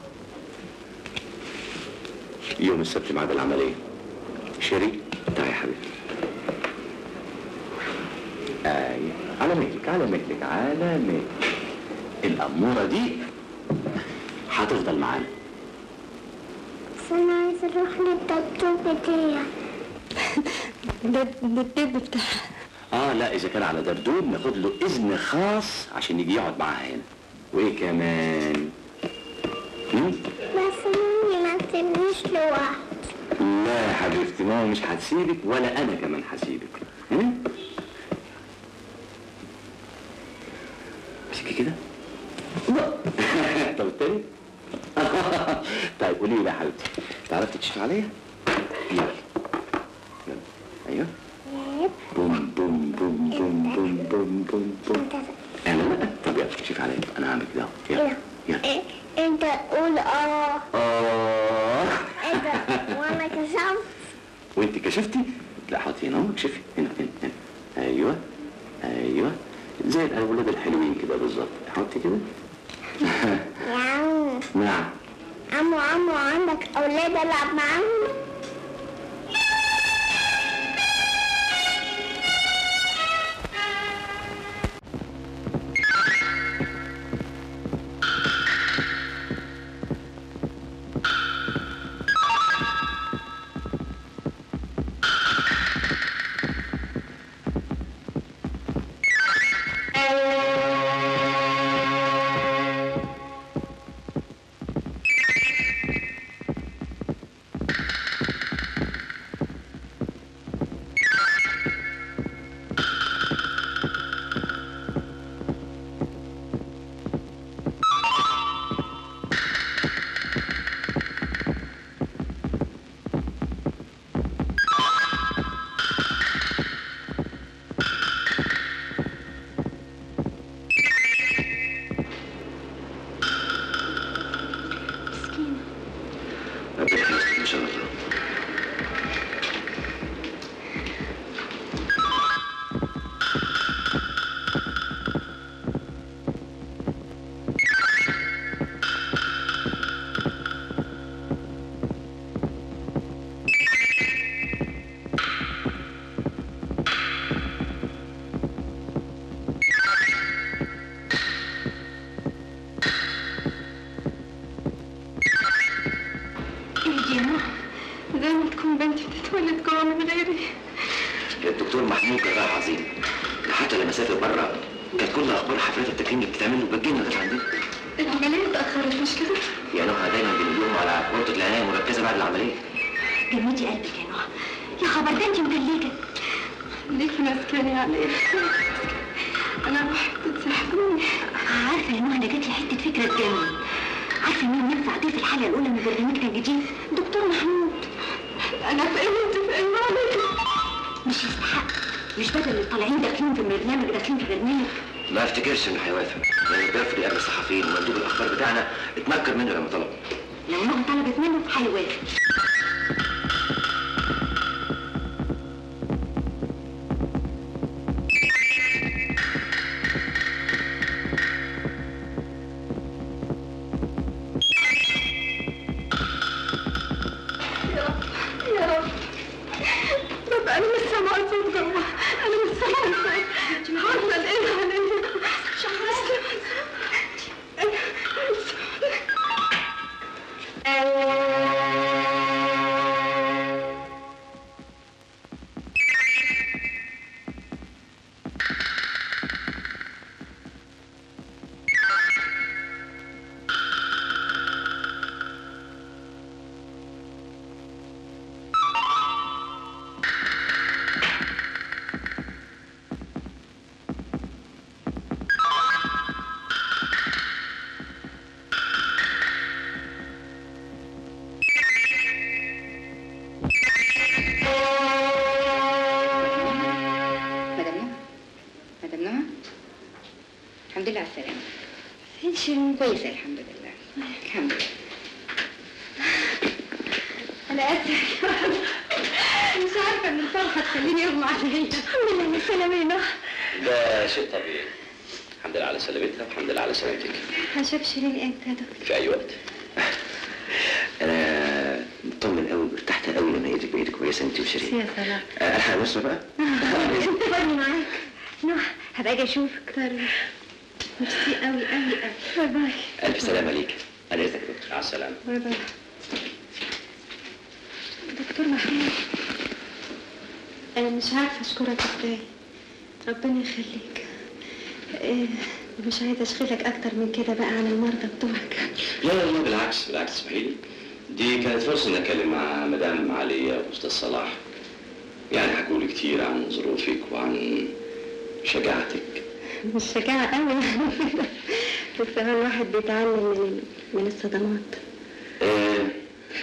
يوم السبت ميعاد العمليه شيري تعالي يا حبيبي ايوه على مهلك على مهلك على مهلك الاموره دي هتفضل معانا بس انا عايزه اروح للدكتور بتاعي ده ده الدب بتاعها اه لا اذا كان على دبدوب ناخد له اذن خاص عشان يجي يقعد معاها هنا وايه كمان مم؟ بس مامي ما تسيبنيش لوحدي لا يا حبيبتي ماما مش هتسيبك ولا انا كمان هسيبك مم؟ جميلة يا حبيبتي تعرفي تكشفي عليا؟ يلا يلا ايوه بوم بوم بوم بوم بوم بوم بوم بوم انا لا طب يلا كشفي عليا انا هعمل كده أهو. يلا يلا انت قول اه اه انت وانا كشفت وانت كشفتي لا حطي هنا اهو كشفي هنا هنا هنا ايوه ايوه زي الاولاد الحلوين كده بالظبط حطي كده يا عم نعم عمو عمو عندك اولاد العب معاهم ربنا يحفظك ان شاء الله ايه دي يا نوح زي ما تكون بنتي بتتولد جوه من غيري الدكتور محمود جراح عظيم ده حتى لما سافر بره كانت كل اخبار حفلات التكريم اللي بتتعمل بتجينا لغايه عندنا العملية اتأخرت مش كده؟ يا نوح دايما بنقول على ورطه العنايه المركزه بعد العمليه جمدي قلبك يا نوح يا خبر ده انت متلجة ليكي ماسكاني عليك انا روحي بتتسحبني عارفة يا نوح انا جات لي حتة فكرة تجنن عارفة مين ينفع ضيف الحلقة الأولى من برنامجنا الجديد؟ دكتور محمود أنا في إيه وأنت في إيه معلش مش يستحق مش بدل اللي طالعين داخلين في برنامج داخلين في برنامج ما افتكرش انه هيوافق لان الجرف اللي قبل الصحفيين ومندوب الاخبار بتاعنا اتنكر منه لما طلب لو نوح طلبت منه هيوافق يا رب رب انا مش سامعه صوت جوه انا مش سامعه صوت عارفه الايه عليا مش عارفه مدام نهى مدام نهى الحمد لله على السلامة فين شيرين كويسة الحمد لله الحمد لله انا اسفه مش عارفه ان الفرحه تخليني اغمى عليا الحمد لله من السلامه ده شيء طبيعي الحمد لله على سلامتها والحمد لله على سلامتك هشوف شيرين امتى يا دكتور في اي وقت انا مطمن قوي وارتحت قوي لما ايدك بايدك كويسه انت وشيرين يا سلام آه، الحق نفسي بقى انتظرني معاك نوح هبقى اجي اشوفك طيب ميرسي قوي قوي قوي باي باي الف سلامه ليك انا اذنك يا دكتور على السلامه باي باي دكتور محمود انا مش عارفه اشكرك ازاي ربنا يخليك إيه، مش عايزه اشغلك اكتر من كده بقى عن المرضى بتوعك لا لا لا بالعكس بالعكس اسمحي لي دي كانت فرصة إني أتكلم مع مدام عليا وأستاذ صلاح يعني حكوا لي كتير عن ظروفك وعن شجاعتك مش شجاعة قوي بس هو الواحد بيتعلم من من الصدمات آه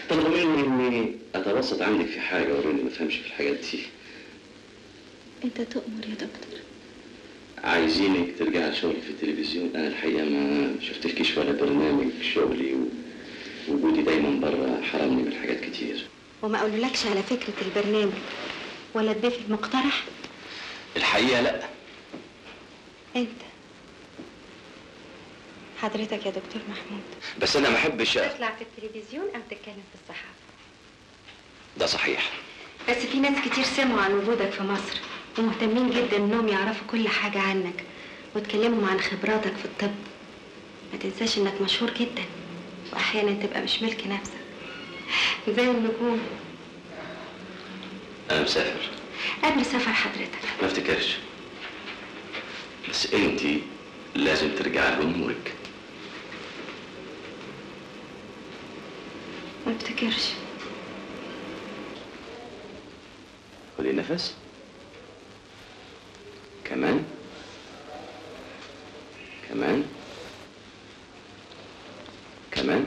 اتوسط عندك في حاجه وريني ما فهمش في الحاجات دي انت تؤمر يا دكتور عايزينك ترجعي شغل في التلفزيون انا الحقيقه ما شفتلكيش ولا برنامج شغلي ووجودي دايما بره حرمني من حاجات كتير وما اقولكش على فكرة البرنامج ولا الضيف المقترح الحقيقه لا انت حضرتك يا دكتور محمود بس انا ما احبش تطلع في التلفزيون او تتكلم في الصحافة ده صحيح بس في ناس كتير سمعوا عن وجودك في مصر ومهتمين جدا انهم يعرفوا كل حاجة عنك واتكلموا عن خبراتك في الطب ما تنساش انك مشهور جدا واحيانا تبقى مش ملك نفسك زي النجوم انا مسافر قبل سفر حضرتك ما افتكرش بس انت لازم ترجعي لامورك ما افتكرش خدي نفس كمان كمان كمان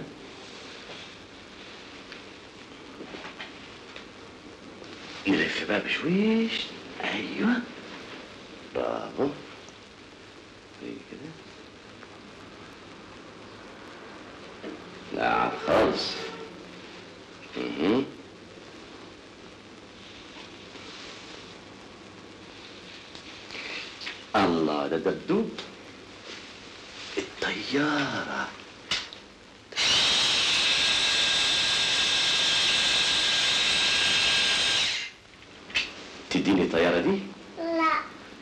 نلف بقى بشويش ايوه برافو هي كده لا خالص مهم. الله ده دبدوب الطيارة تديني الطيارة دي؟ لا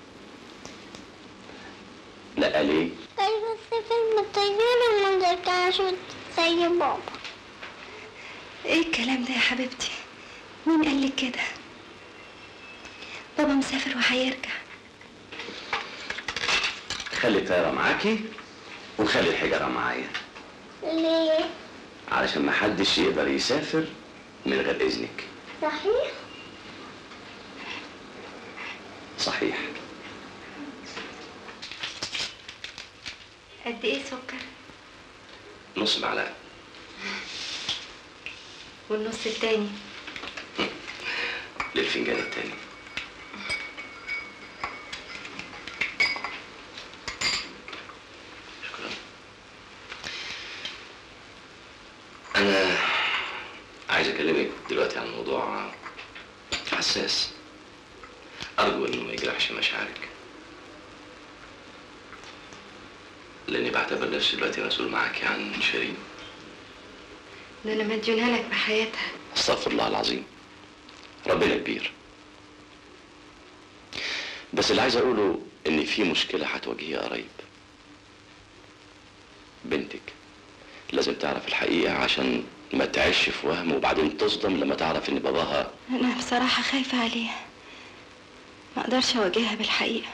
لا ليه؟ طيب بس فيلم الطيارة ما نرجعش زي بابا ايه الكلام ده يا حبيبتي مين قال لك كده بابا مسافر وهيرجع خلي الطيارة معاكي وخلي الحجرة معايا ليه؟ علشان ما حدش يقدر يسافر من غير إذنك صحيح؟ صحيح قد ايه سكر نص معلقة والنص التاني للفنجان التاني شكرا أنا عايز أكلمك دلوقتي عن موضوع حساس أرجو إنه ما يجرحش مشاعرك لأني بعتبر نفسي دلوقتي مسؤول معاكي عن شيرين ده انا مديونها لك بحياتها استغفر الله العظيم ربنا كبير بس اللي عايز اقوله ان في مشكله هتواجهيها قريب بنتك لازم تعرف الحقيقه عشان ما تعيش في وهم وبعدين تصدم لما تعرف ان باباها انا بصراحة خايفة عليها ما اقدرش اواجهها بالحقيقة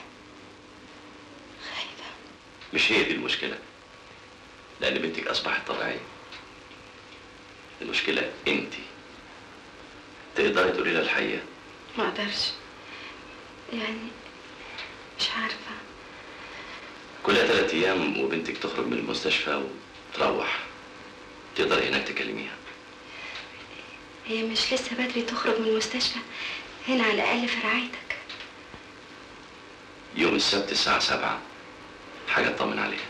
مش هي دي المشكله لان بنتك اصبحت طبيعيه المشكله انت تقدري تقولي لها الحقيقه ما اقدرش يعني مش عارفة كلها ثلاث ايام وبنتك تخرج من المستشفى وتروح تقدري هناك تكلميها هي مش لسه بدري تخرج من المستشفى هنا على الاقل في رعايتك يوم السبت الساعة سبعة حاجة اطمن عليها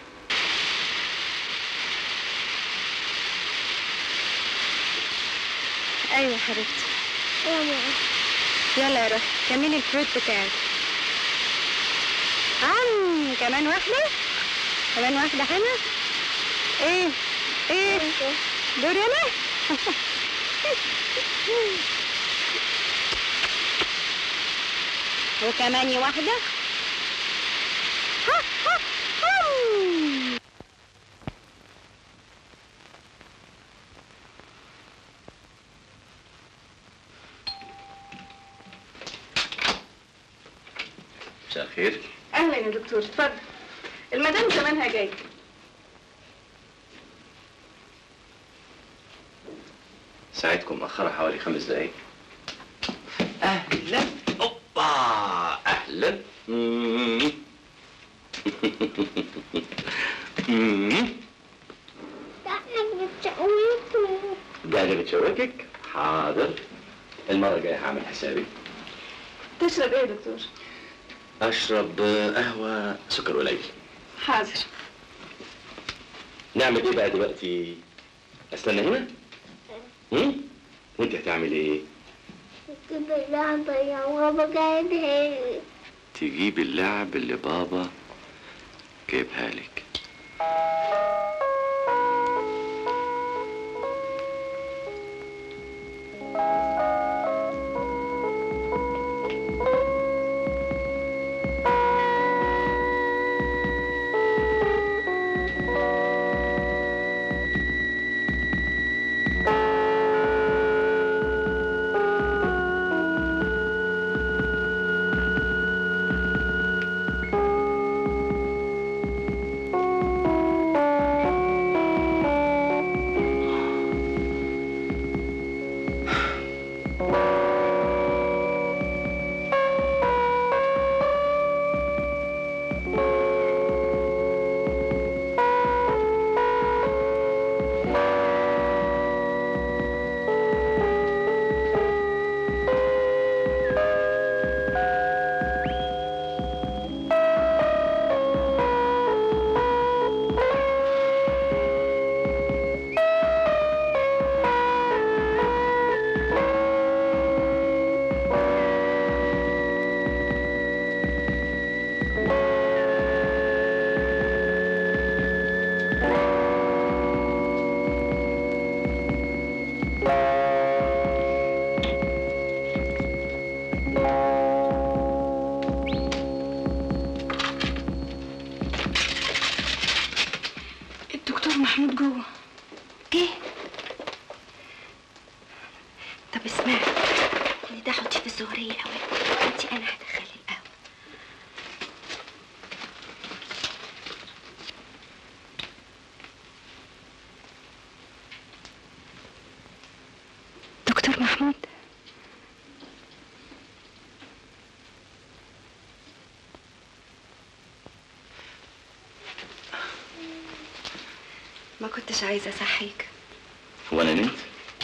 ايوه يا حبيبتي يلا يا روحي كملي الفروت بتاعك عم كمان واحدة كمان واحدة هنا ايه ايه دوري انا وكمان واحدة ها ها هم. مساء الخير اهلا يا دكتور اتفضل المدام زمانها جاي ساعتكم مأخرة حوالي خمس دقايق أهلا أوبا أهلا مم. مم. ده انا بتقولكم ده اللي بتشوكك حاضر المرة الجاية هعمل حسابي تشرب ايه يا دكتور؟ أشرب قهوة سكر قليل حاضر نعمل إيه بقى دلوقتي؟ أستنى هنا؟ هم؟ وأنت هتعمل إيه؟ تجيب اللعبة يا بابا جايبها تجيب اللعب اللي بابا جايبها لك الدكتور محمود جوه جه طب اسمعي اللي ده حطيه في الزهرية قوي انت انا هدخل القهوة دكتور محمود ما كنتش عايزة أصحيك هو أنا نمت؟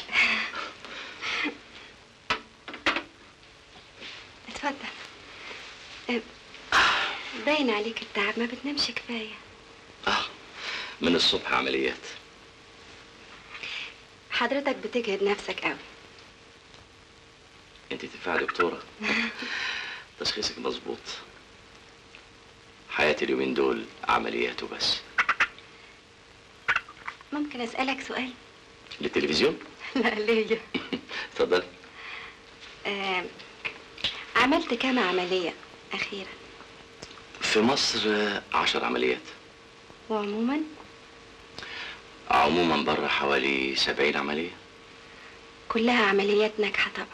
اتفضل اه، باين عليك التعب ما بتنامش كفاية من الصبح عمليات حضرتك بتجهد نفسك قوي أنت تنفع دكتورة تشخيصك مظبوط حياتي اليومين دول عمليات وبس ممكن أسألك سؤال للتلفزيون لا ليا اتفضل اه، عملت كام عملية أخيرا في مصر آه، عشر عمليات وعموما عموما بره حوالي سبعين عملية كلها عمليات ناجحة طبعا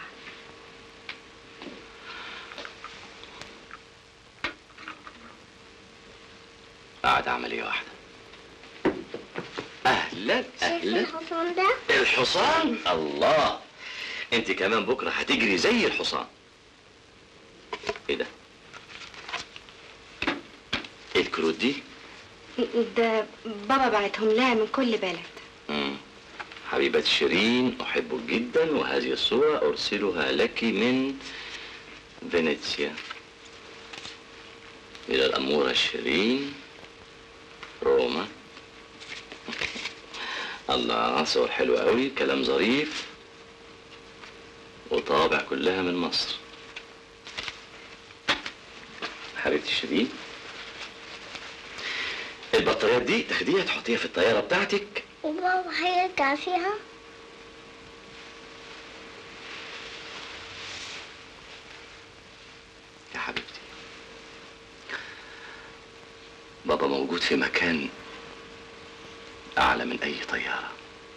قعد عملية واحدة أهلا شايف أهلا الحصان ده؟ الحصان الله انت كمان بكرة هتجري زي الحصان ايه ده ايه الكروت دي ده بابا بعتهم لها من كل بلد مم. حبيبة شيرين أحبك جدا وهذه الصورة أرسلها لك من فينيسيا إلى الأمورة شيرين روما الله صور حلوة قوي كلام ظريف وطابع كلها من مصر حبيبتي شيرين البطاريات دي تاخديها تحطيها في الطيارة بتاعتك وبابا هيرجع فيها؟ يا حبيبتي بابا موجود في مكان أعلى من أي طيارة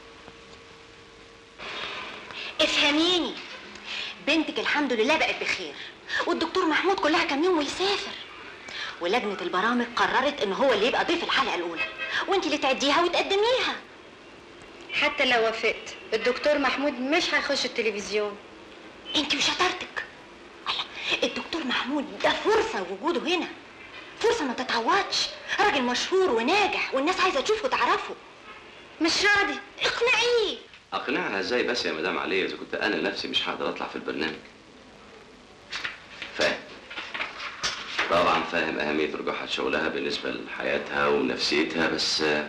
افهميني بنتك الحمد لله بقت بخير والدكتور محمود كلها كام يوم ويسافر ولجنة البرامج قررت ان هو اللي يبقى ضيف الحلقة الأولى وانت اللي تعديها وتقدميها حتى لو وافقت الدكتور محمود مش هيخش التلفزيون انت وشطارتك الله، الدكتور محمود ده فرصة وجوده هنا فرصة ما تتعوضش راجل مشهور وناجح والناس عايزة تشوفه وتعرفه مش راضي اقنعيه اقنعها ازاي بس يا مدام عليا اذا كنت انا نفسي مش هقدر اطلع في البرنامج فاهم طبعا فاهم اهميه رجوعها لشغلها بالنسبه لحياتها ونفسيتها بس آه،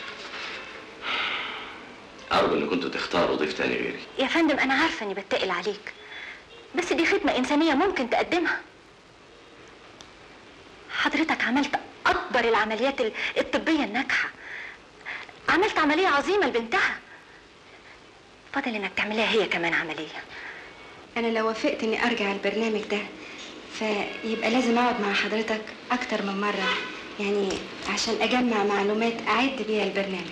ارجو ان كنتوا تختاروا ضيف تاني غيري يا فندم انا عارفه اني بتقل عليك بس دي خدمه انسانيه ممكن تقدمها حضرتك عملت اكبر العمليات ال- الطبيه الناجحه عملت عمليه عظيمه لبنتها فاضل انك تعمليها هي كمان عمليه انا لو وافقت اني ارجع البرنامج ده فيبقى لازم اقعد مع حضرتك اكتر من مره يعني عشان اجمع معلومات اعد بيها البرنامج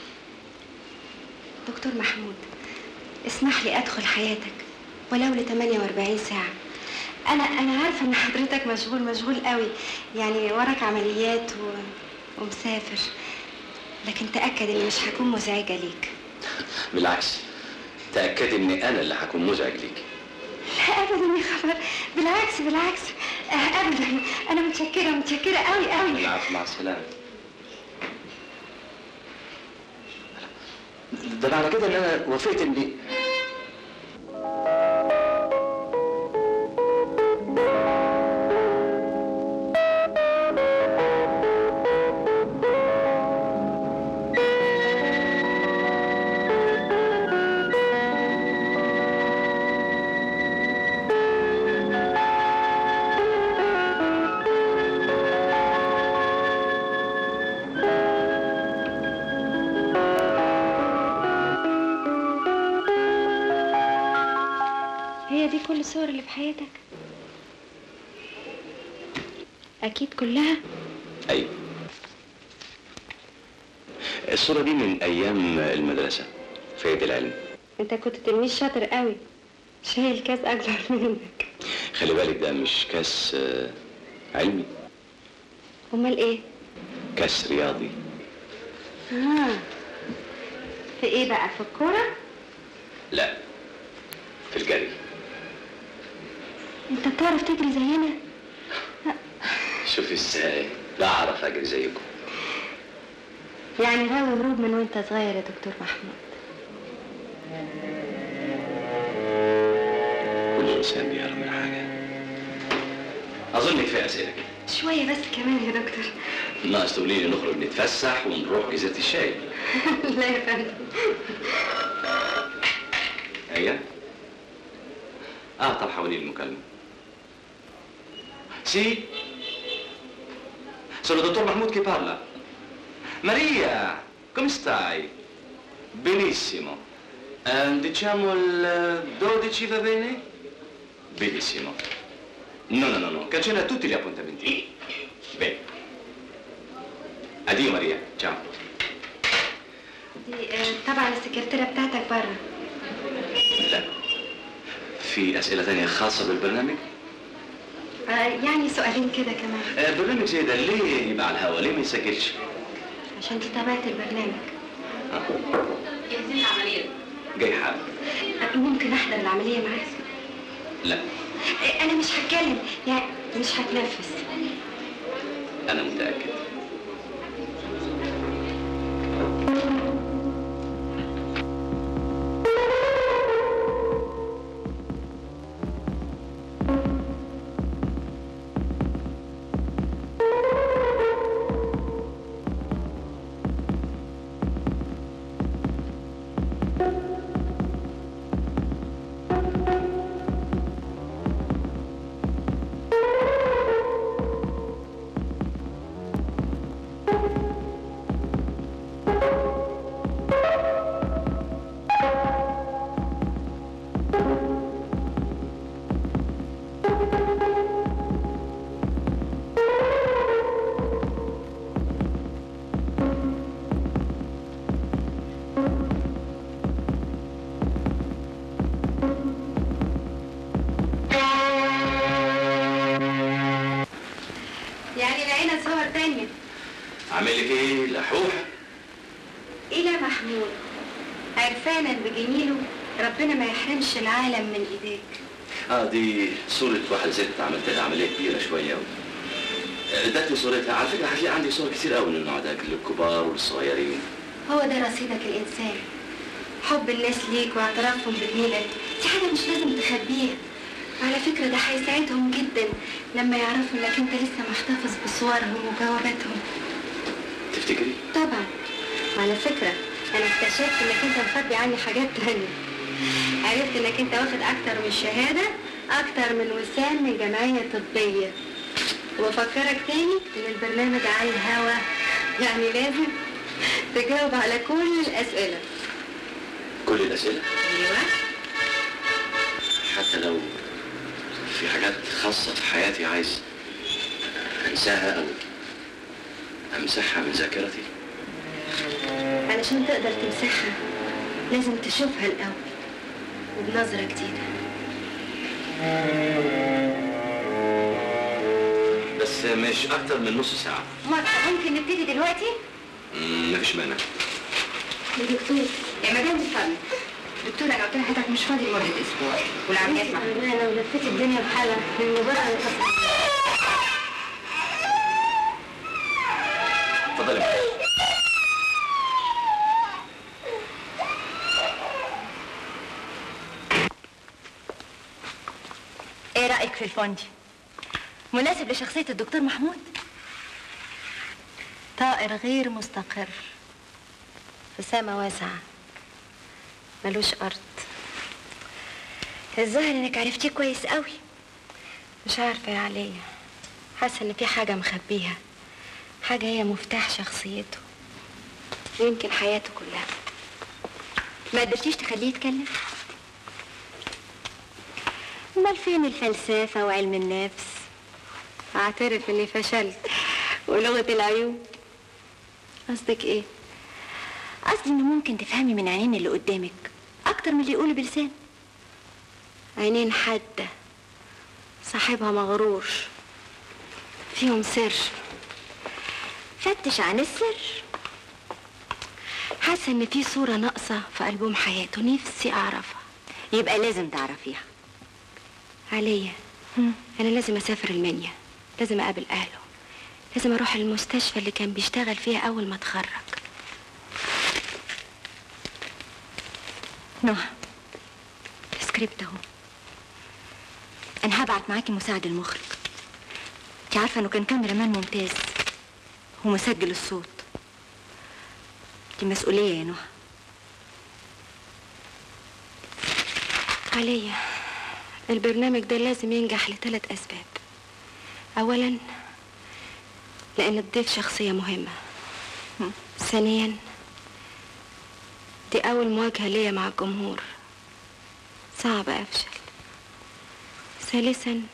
دكتور محمود اسمح لي ادخل حياتك ولو ل 48 ساعه انا انا عارفه ان حضرتك مشغول مشغول قوي يعني وراك عمليات و... ومسافر لكن تاكد اني مش هكون مزعجه ليك بالعكس تاكدي اني انا اللي هكون مزعج ليكي لا ابدا يا خبر بالعكس بالعكس آه، ابدا انا متشكره متشكره قوي قوي العفو مع السلامه ده معنى كده ان انا وافقت اني هي دي كل الصور اللي في حياتك اكيد كلها ايوه الصورة دي من أيام المدرسة في عيد العلم انت كنت تلميذ شاطر قوي شايل كاس اكبر منك خلي بالك ده مش كاس آه، علمي امال ايه كاس رياضي اه في ايه بقى في الكوره لا في الجري انت بتعرف تجري زينا شوفي ازاي لا أعرف أجري زيكم يعني غاوي هروب من وانت صغير يا دكتور محمود كل إنسان بيهرب من حاجة أظن كفاية أسئلة كده شويه بس كمان يا دكتور ناقص تقولي لي نخرج نتفسح ونروح جزيرة الشاي لا يا فندم أيوة آه طب حولي لي المكالمة Sì? Sono il dottor Mahmoud che parla. Maria, come stai? Benissimo. Eh, diciamo il 12 va bene? Benissimo. No, no, no, no, cancella tutti gli appuntamenti. Bene. Addio Maria, ciao. دي آه، طبعا السكرتيره بتاعتك بره لا في أسئلة تانية خاصة بالبرنامج؟ آه، يعني سؤالين كده كمان آه، برنامج زي ده ليه يبقى على الهوا؟ ليه ما يسجلش؟ عشان دي طبيعه البرنامج جاهزين العملية جاي حاجة آه، ممكن احضر العمليه معاك لا آه، انا مش هتكلم يعني مش هتنفس أنا متأكد يعني لقينا صور تانية عامل لك إيه؟ لحوح؟ إلى محمود عرفانا بجميله ربنا ما يحرمش العالم من ايديك اه دي صورة واحدة ست عملت لها عملية كبيرة شوية أوي. ادتني صورتها على فكرة هتلاقي عندي صور كتير قوي من النوع ده للكبار والصغيرين هو ده رصيدك الإنسان حب الناس ليك واعترافهم بجميلك دي حاجة مش لازم تخبيها على فكرة ده هيساعدهم جدا لما يعرفوا انك انت لسه محتفظ بصورهم وجواباتهم تفتكري؟ طبعا وعلى فكرة انا اكتشفت انك انت مخبي عني حاجات تانية عرفت انك انت واخد اكتر من شهادة اكتر من وسام من جمعية طبية وبفكرك تاني ان البرنامج على الهوا يعني لازم تجاوب على كل الاسئلة كل الأسئلة ايوه حتى لو في حاجات خاصة في حياتي عايز أنساها أو أمسحها من ذاكرتي علشان تقدر تمسحها لازم تشوفها الأول وبنظرة جديدة بس مش أكتر من نص ساعة مرة ممكن نبتدي دلوقتي؟ مم، مفيش مانع يا دكتور يا مدام فضل دكتور انا قلت لها حضرتك مش فاضي لمدة اسبوع والعمليات معاك انا لفيت الدنيا بحالها من مجرد اتفضلي معايا. ايه رأيك في الفندي؟ مناسب لشخصية الدكتور محمود؟ طائر غير مستقر في سما واسعة ملوش أرض الظاهر إنك عرفتيه كويس قوي مش عارفة يا عليا حاسة إن في حاجة مخبيها حاجة هي مفتاح شخصيته ويمكن حياته كلها ما قدرتيش تخليه يتكلم؟ امال فين الفلسفة وعلم النفس اعترف اني فشلت ولغة العيون قصدك ايه قصدي انه ممكن تفهمي من عينين اللي قدامك اكتر من اللي يقوله بلسان عينين حادة صاحبها مغرور فيهم سر فتش عن السر حاسة ان في صورة ناقصة في ألبوم حياته نفسي اعرفها يبقى لازم تعرفيها عليا انا لازم اسافر المنيا لازم اقابل اهله لازم اروح المستشفى اللي كان بيشتغل فيها اول ما اتخرج نوح السكريبت اهو انا هبعت معاكي مساعد المخرج انت عارفه انه كان كاميرامان ممتاز ومسجل الصوت دي مسؤوليه يا نوح عليا البرنامج ده لازم ينجح لثلاث أسباب أولا لأن الضيف شخصية مهمة ثانيا دي أول مواجهة ليا مع الجمهور صعب أفشل ثالثا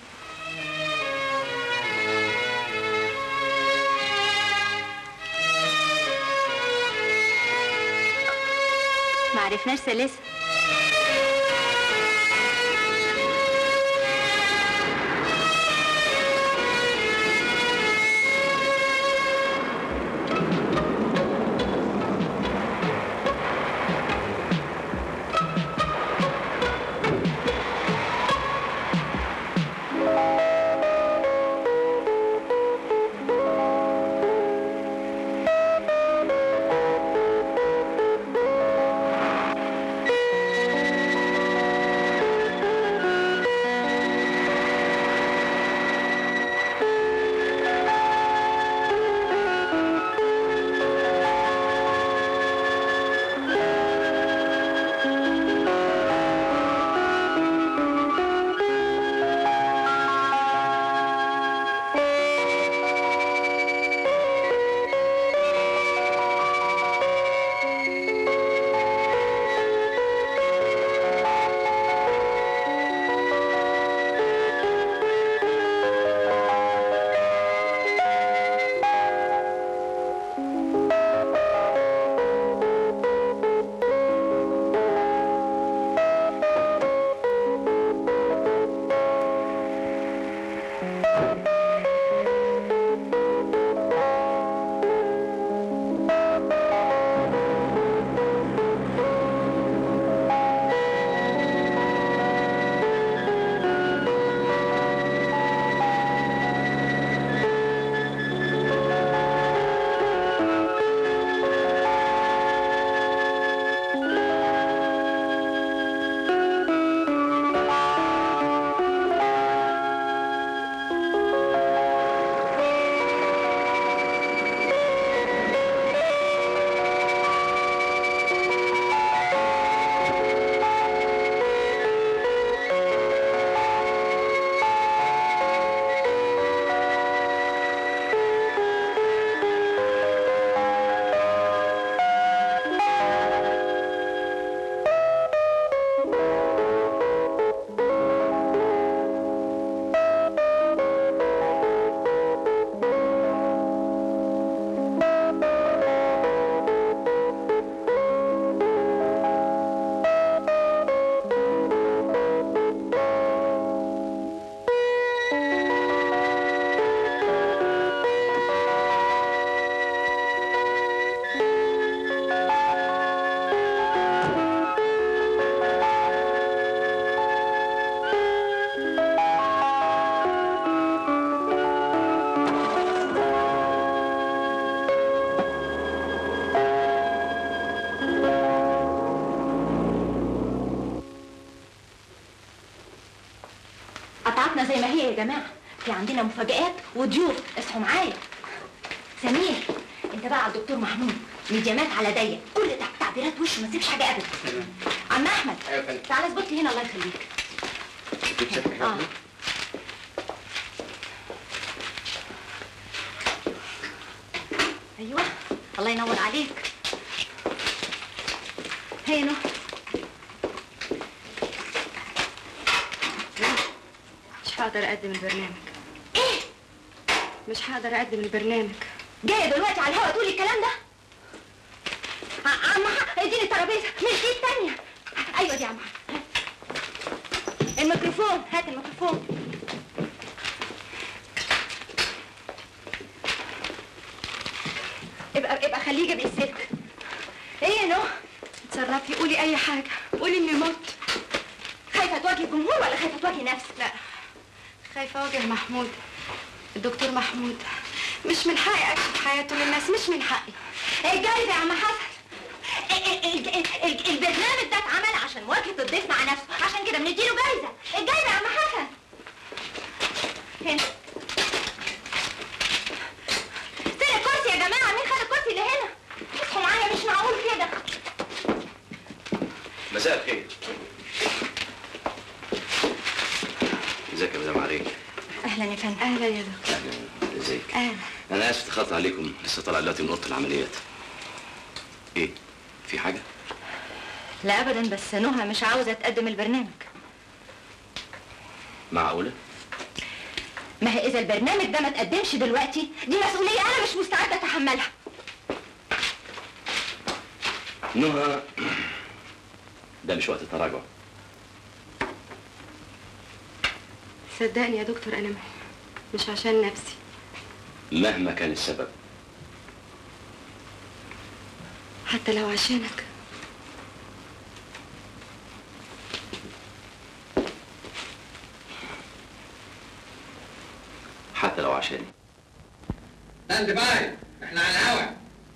معرفناش ثالثا يا جماعه في عندنا مفاجآت وضيوف اصحوا معايا سمير انت بقى على الدكتور محمود ميديامات على ضيق كل تع- تعبيرات وشه ما تسيبش حاجه ابدا عم احمد تعالى اظبط لي هنا الله يخليك اه ايوه الله ينور عليك هي نو مش هقدر اقدم البرنامج ايه مش هقدر اقدم البرنامج جايه دلوقتي على الهوا تقولي الكلام ده ع- عم ح- اديني الترابيزه مش دي التانية ايوه دي يا عم ح- هات. الميكروفون هات الميكروفون ابقى ابقى خليه يجيب لي السلك ايه يا نو اتصرفي قولي اي حاجه قولي اني مت خايفه تواجهي الجمهور ولا خايفه تواجهي نفسك لا خايفه اواجه محمود الدكتور محمود مش من حقي اكشف حياته للناس مش من حقي الجايزه يا عم حسن ال- ال- ال- ال- البرنامج ده اتعمل عشان مواجهه الضيف مع نفسه عشان كده بنديله جايزه الجايزه يا عم حسن هنا فين الكرسي يا جماعه مين خد الكرسي اللي هنا اصحوا معايا مش معقول كده مساء الخير ازيك يا مدام علي اهلا يا فندم اهلا يا دكتور اهلا ازيك اهلا انا اسف اتاخرت عليكم لسه طالع دلوقتي من اوضه العمليات ايه في حاجه لا ابدا بس نهى مش عاوزه تقدم البرنامج معقوله ما هي اذا البرنامج ده ما تقدمش دلوقتي دي مسؤوليه انا مش مستعده اتحملها نهى ده مش وقت التراجع صدقني يا دكتور انا مش عشان نفسي مهما كان السبب حتى لو عشانك حتى لو عشاني ستاند باي احنا على الهوا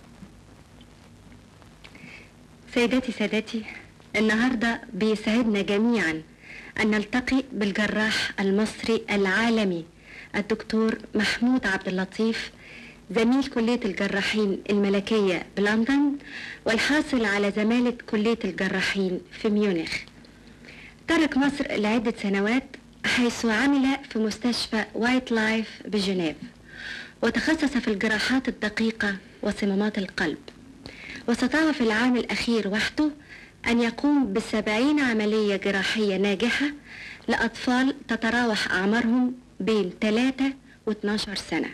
سيداتي سادتي النهارده بيسعدنا جميعا ان نلتقي بالجراح المصري العالمي الدكتور محمود عبد اللطيف زميل كلية الجراحين الملكية بلندن والحاصل على زمالة كلية الجراحين في ميونخ ترك مصر لعدة سنوات حيث عمل في مستشفى وايت لايف بجنيف وتخصص في الجراحات الدقيقة وصمامات القلب واستطاع في العام الأخير وحده أن يقوم بسبعين عملية جراحية ناجحة لأطفال تتراوح أعمارهم بين 3 و 12 سنة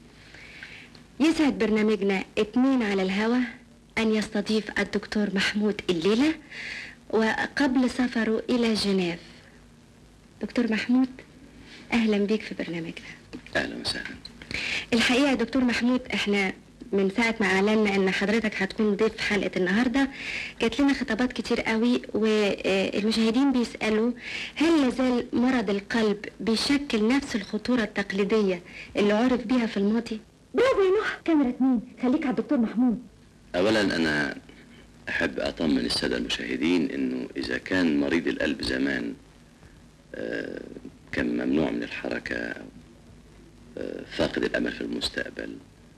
يسعد برنامجنا اتنين على الهوا أن يستضيف الدكتور محمود الليلة وقبل سفره إلى جنيف دكتور محمود أهلا بيك في برنامجنا اهلا وسهلا الحقيقة يا دكتور محمود احنا من ساعة ما أعلنا إن حضرتك هتكون ضيف حلقة النهاردة جات لنا خطابات كتير قوي والمشاهدين بيسألوا هل لازال مرض القلب بيشكل نفس الخطورة التقليدية اللي عرف بيها في الماضي؟ برافو يا نوح كاميرا اتنين خليك على الدكتور محمود اولا انا احب اطمن الساده المشاهدين انه اذا كان مريض القلب زمان آه، كان ممنوع من الحركه أو، آه، فاقد الامل في المستقبل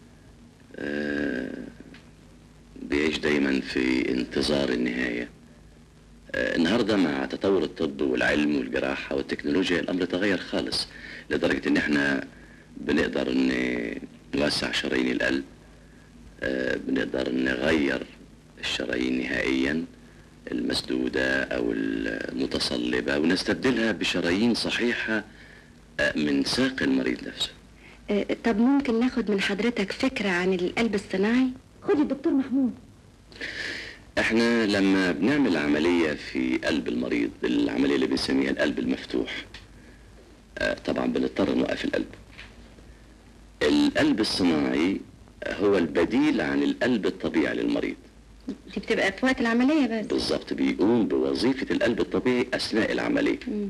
آه، بيعيش دايما في انتظار النهايه آه، النهارده مع تطور الطب والعلم والجراحه والتكنولوجيا الامر تغير خالص لدرجه ان احنا بنقدر ن- نوسع شرايين القلب آه، بنقدر نغير الشرايين نهائيا المسدودة أو المتصلبة ونستبدلها بشرايين صحيحة آه، من ساق المريض نفسه آه، طب ممكن ناخد من حضرتك فكرة عن القلب الصناعي؟ خدي الدكتور محمود احنا لما بنعمل عملية في قلب المريض العملية اللي بنسميها القلب المفتوح آه، طبعا بنضطر نوقف القلب القلب الصناعي هو البديل عن القلب الطبيعي للمريض دي بتبقى في وقت العملية بس بالظبط بيقوم بوظيفة القلب الطبيعي أثناء العملية مم.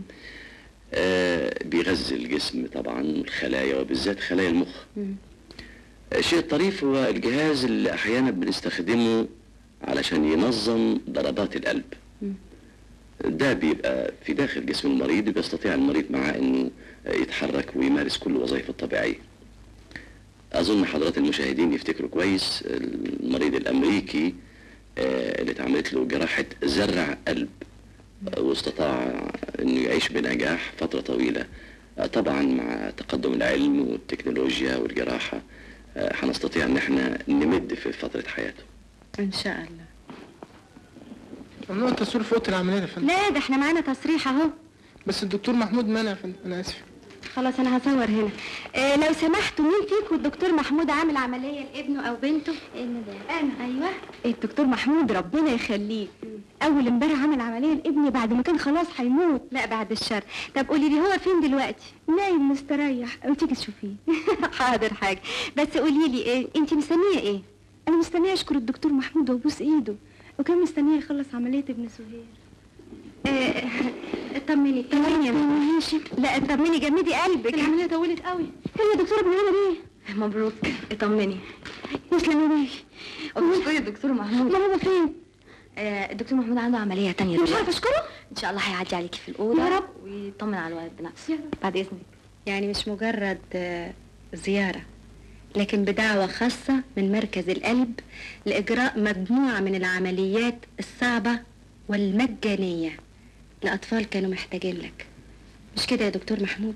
آه بيغذي الجسم طبعا الخلايا وبالذات خلايا المخ مم. الشيء الطريف هو الجهاز اللي أحيانا بنستخدمه علشان ينظم ضربات القلب مم. ده بيبقى في داخل جسم المريض بيستطيع المريض معاه انه يتحرك ويمارس كل وظائفه الطبيعيه اظن حضرات المشاهدين يفتكروا كويس المريض الامريكي آه، اللي اتعملت له جراحه زرع قلب آه، واستطاع انه يعيش بنجاح فتره طويله آه، طبعا مع تقدم العلم والتكنولوجيا والجراحه آه، هنستطيع ان احنا نمد في فتره حياته ان شاء الله ممنوع التصوير في اوضه العمليات يا فندم لا ده احنا معانا تصريح اهو بس الدكتور محمود منع يا فندم انا اسف خلاص انا هصور هنا آه لو سمحتوا مين فيكم الدكتور محمود عامل عمليه لابنه او بنته انا ده انا ايوه الدكتور محمود ربنا يخليه اول امبارح عمل عمليه لابني بعد ما كان خلاص هيموت لا بعد الشر طب قولي لي هو فين دلوقتي نايم مستريح او تيجي تشوفيه حاضر حاجه بس قولي لي ايه انت مستنيه ايه انا مستنيه اشكر الدكتور محمود وابوس ايده وكان مستنيه يخلص عمليه ابن سهير آه، اطمني اطمني يا ماشي لا اطمني جمدي قلبك العمليه طولت قوي هي يا دكتوره بنعمل ايه مبروك اطمني تسلمي يا باشا اشكري الدكتور محمود لا هو فين آه الدكتور محمود عنده عمليه تانية مش دلوقتي. عارفه اشكره ان شاء الله هيعدي عليكي في الاوضه يا رب. ويطمن على الولد بنفسه بعد اذنك يعني مش مجرد آه، زيارة لكن بدعوة خاصة من مركز القلب لإجراء مجموعة من العمليات الصعبة والمجانية لأطفال كانوا محتاجين لك مش كده يا دكتور محمود؟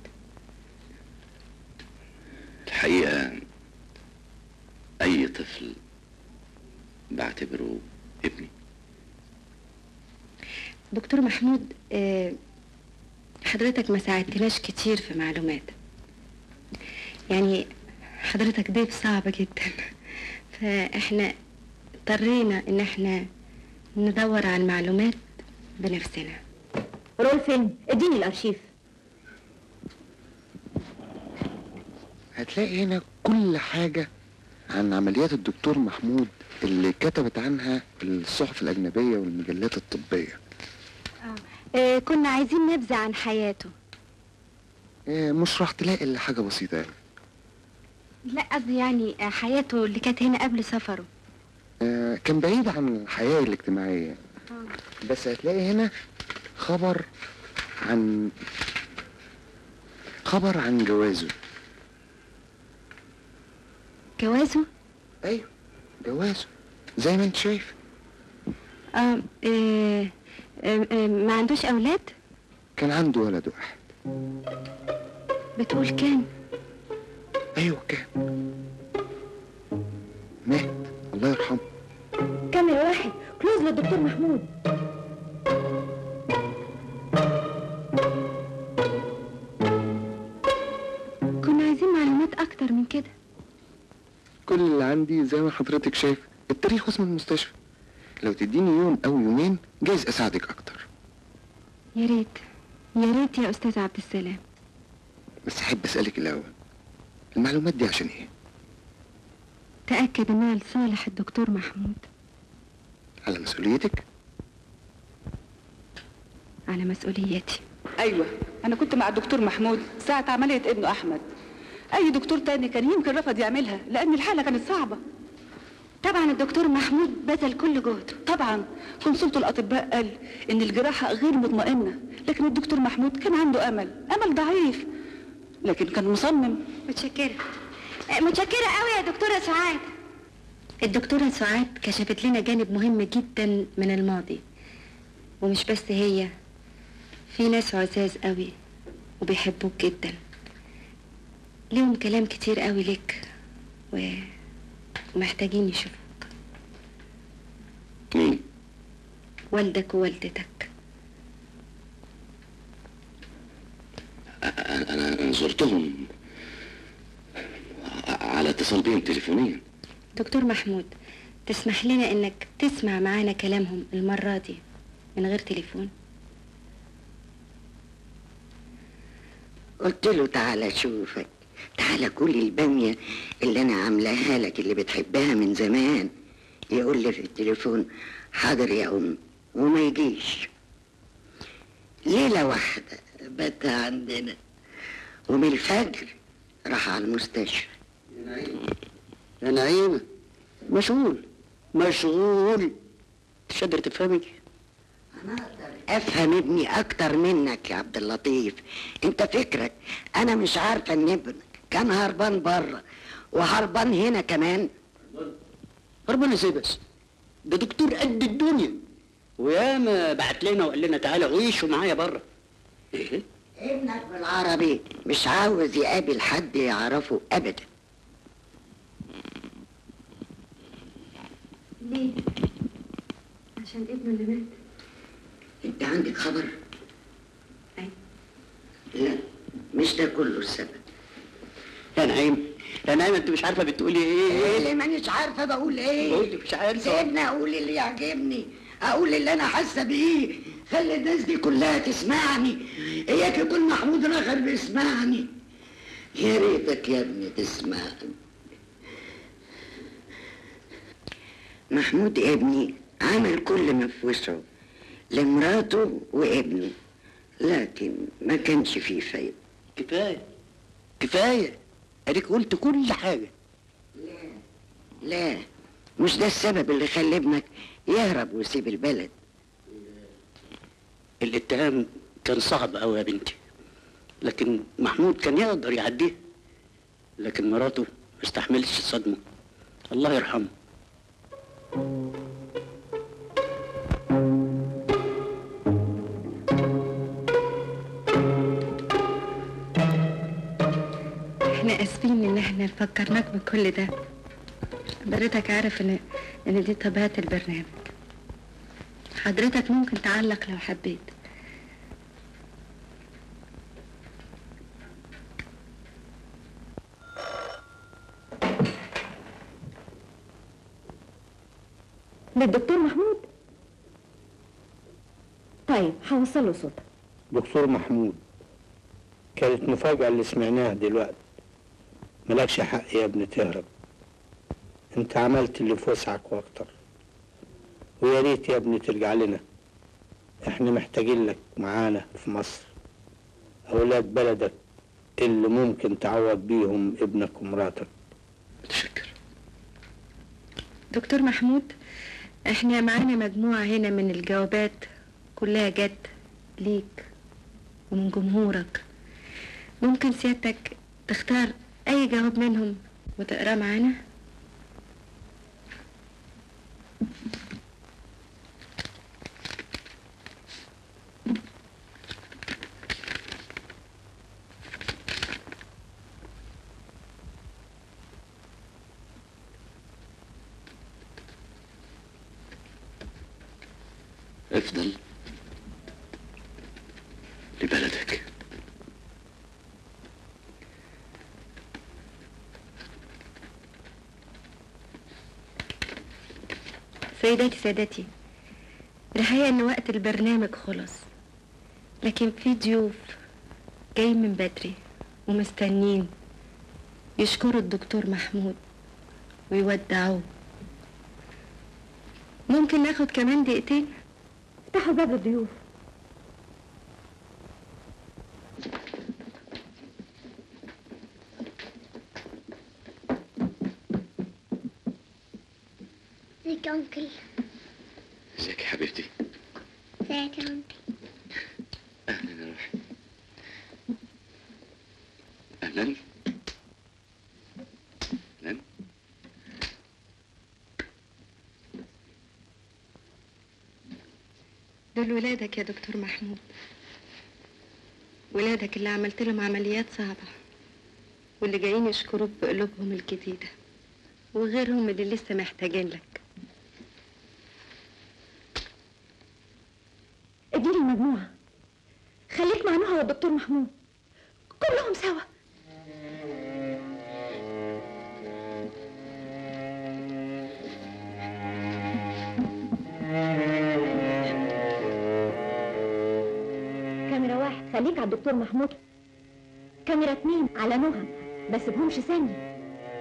الحقيقه اي طفل بعتبره ابني دكتور محمود آه، حضرتك ما ساعدتناش كتير في معلومات يعني حضرتك ضيف صعب جدا فاحنا اضطرينا ان احنا ندور على المعلومات بنفسنا رول فين اديني الارشيف هتلاقي هنا كل حاجة عن عمليات الدكتور محمود اللي كتبت عنها الصحف الأجنبية والمجلات الطبية آه كنا عايزين نبذة عن حياته إيه، مش راح تلاقي إلا حاجة بسيطة يعني. لا قصدي يعني آه، حياته اللي كانت هنا قبل سفره آه، كان بعيد عن الحياة الاجتماعية بس هتلاقي هنا خبر عن خبر عن جوازه جوازه ايوه جوازه زي ما انت شايف آه آه آه آه ما عندوش اولاد كان عنده ولد واحد بتقول كان ايوه كان مات الله يرحمه كاميرا واحد كلوز للدكتور محمود كنا عايزين معلومات اكتر من كده كل اللي عندي زي ما حضرتك شايف التاريخ واسم المستشفى لو تديني يوم او يومين جايز اساعدك اكتر يا ريت يا ريت يا استاذ عبد السلام بس احب اسالك الاول المعلومات دي عشان ايه تاكد انها لصالح الدكتور محمود على مسؤوليتك على مسؤوليتي ايوه انا كنت مع الدكتور محمود ساعه عمليه ابنه احمد اي دكتور تاني كان يمكن رفض يعملها لان الحاله كانت صعبه طبعا الدكتور محمود بذل كل جهده طبعا كونسلت الاطباء قال ان الجراحه غير مطمئنه لكن الدكتور محمود كان عنده امل امل ضعيف لكن كان مصمم متشكره آه، متشكره قوي يا دكتوره سعاد الدكتورة سعاد كشفت لنا جانب مهم جدا من الماضي ومش بس هي في ناس عزاز قوي وبيحبوك جدا ليهم كلام كتير قوي لك و... ومحتاجين يشوفوك مين والدك ووالدتك انا أنا زرتهم على اتصال بهم تليفونيا دكتور محمود تسمح لنا انك تسمع معانا كلامهم المرة دي من غير تليفون قلت له تعالى اشوفك تعالى كل البامية اللي انا عاملاها لك اللي بتحبها من زمان يقول لي في التليفون حاضر يا ام وما يجيش ليلة واحدة بات عندنا ومن الفجر راح على المستشفى يا نعيمة مشغول مشغول مش قادر تفهمي افهم ابني اكتر منك يا عبد اللطيف انت فكرك انا مش عارفه ان ابنك كان هربان بره وهربان هنا كمان هربان ازاي بس ده دكتور قد الدنيا وياما بعت لنا وقال لنا تعالى عيشوا معايا بره ايه ابنك بالعربي مش عاوز يقابل حد يعرفه ابدا ليه؟ عشان ابنه اللي مات انت عندك خبر لا مش ده كله السبب يا نعيم يا نعيم انت مش عارفه بتقولي ايه اللي مانيش عارفه بقول ايه قولي مش عارفه سيبني اقول اللي يعجبني اقول اللي انا حاسه بيه خلي الناس دي كلها تسمعني اياك يكون محمود الاخر بيسمعني يا ريتك يا ابني تسمعني محمود ابني عمل كل ما في وسعه لمراته وابنه لكن ما كانش فيه فايدة كفايه كفايه اديك قلت كل حاجه لا مش ده السبب اللي خلى ابنك يهرب ويسيب البلد الاتهام كان صعب قوي يا بنتي لكن محمود كان يقدر يعديه لكن مراته ما استحملتش الصدمه الله يرحمه احنا اسفين ان احنا فكرناك بكل ده حضرتك عارف ان ان دي طبيعة البرنامج حضرتك ممكن تعلق لو حبيت للدكتور محمود طيب هوصله صوتك دكتور محمود كانت مفاجأة اللي سمعناها دلوقتي ملكش حق يا ابني تهرب انت عملت اللي في وسعك واكتر ويا ريت يا ابني ترجع لنا احنا محتاجين لك معانا في مصر اولاد بلدك اللي ممكن تعوض بيهم ابنك ومراتك دكتور محمود احنا معانا مجموعة هنا من الجوابات كلها جد ليك ومن جمهورك ممكن سيادتك تختار اي جواب منهم وتقراه معانا افضل لبلدك سيداتي سادتي الحقيقة ان وقت البرنامج خلص لكن في ضيوف جاي من بدري ومستنين يشكروا الدكتور محمود ويودعوه ممكن ناخد كمان دقيقتين افتحوا باب الضيوف ازيك يا انكل ازيك يا حبيبتي ازيك يا انكل اهلا يا روحي اهلا اهلا دول ولادك يا دكتور محمود ولادك اللي عملت لهم عمليات صعبة واللي جايين يشكروك بقلوبهم الجديدة وغيرهم اللي لسه محتاجين لك اديني المجموعة خليك مع نهى والدكتور محمود كلهم سوا كاميرا واحد خليك على الدكتور محمود كاميرا اتنين على نهى بس بهمش ثانية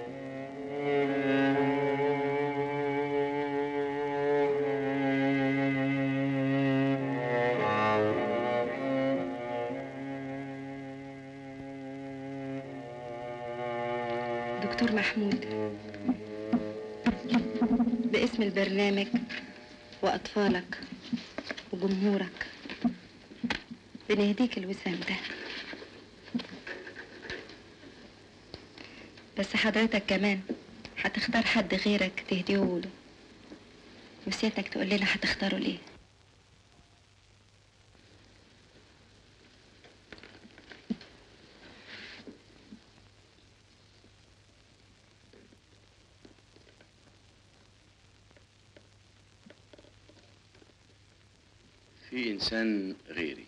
دكتور محمود باسم البرنامج وأطفالك وجمهورك بنهديك الوسام ده بس حضرتك كمان هتختار حد غيرك تهديهوله وسيادتك تقول لنا هتختاره ليه في إنسان غيري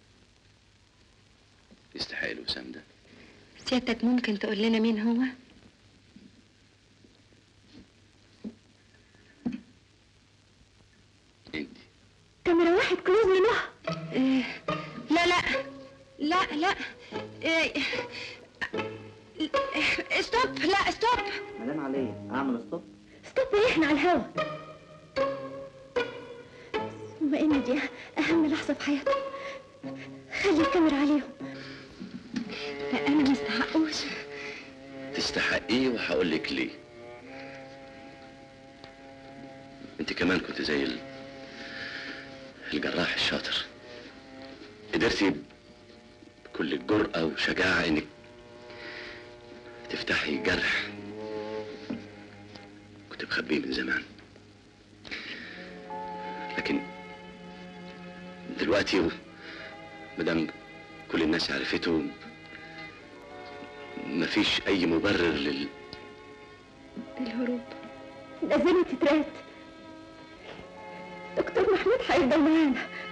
يستحق الوسام ده سيادتك ممكن تقول لنا مين هو كاميرا واحد كلوز لنهى إيه لا لا لا لا إيه إيه، ستوب لا ستوب مدام علي اعمل ستوب ستوب ايه احنا على الهوا بما ان دي اهم لحظه في حياتي خلي الكاميرا عليهم لا انا ما استحقوش تستحقيه وهقول لك ليه انت كمان كنت زي ال- الجراح الشاطر قدرتي بكل جرأة وشجاعة انك تفتحي جرح كنت مخبيه من زمان لكن دلوقتي مدام كل الناس عرفته مفيش اي مبرر لل الهروب نزلوا تترات دكتور محمود هيفضل معانا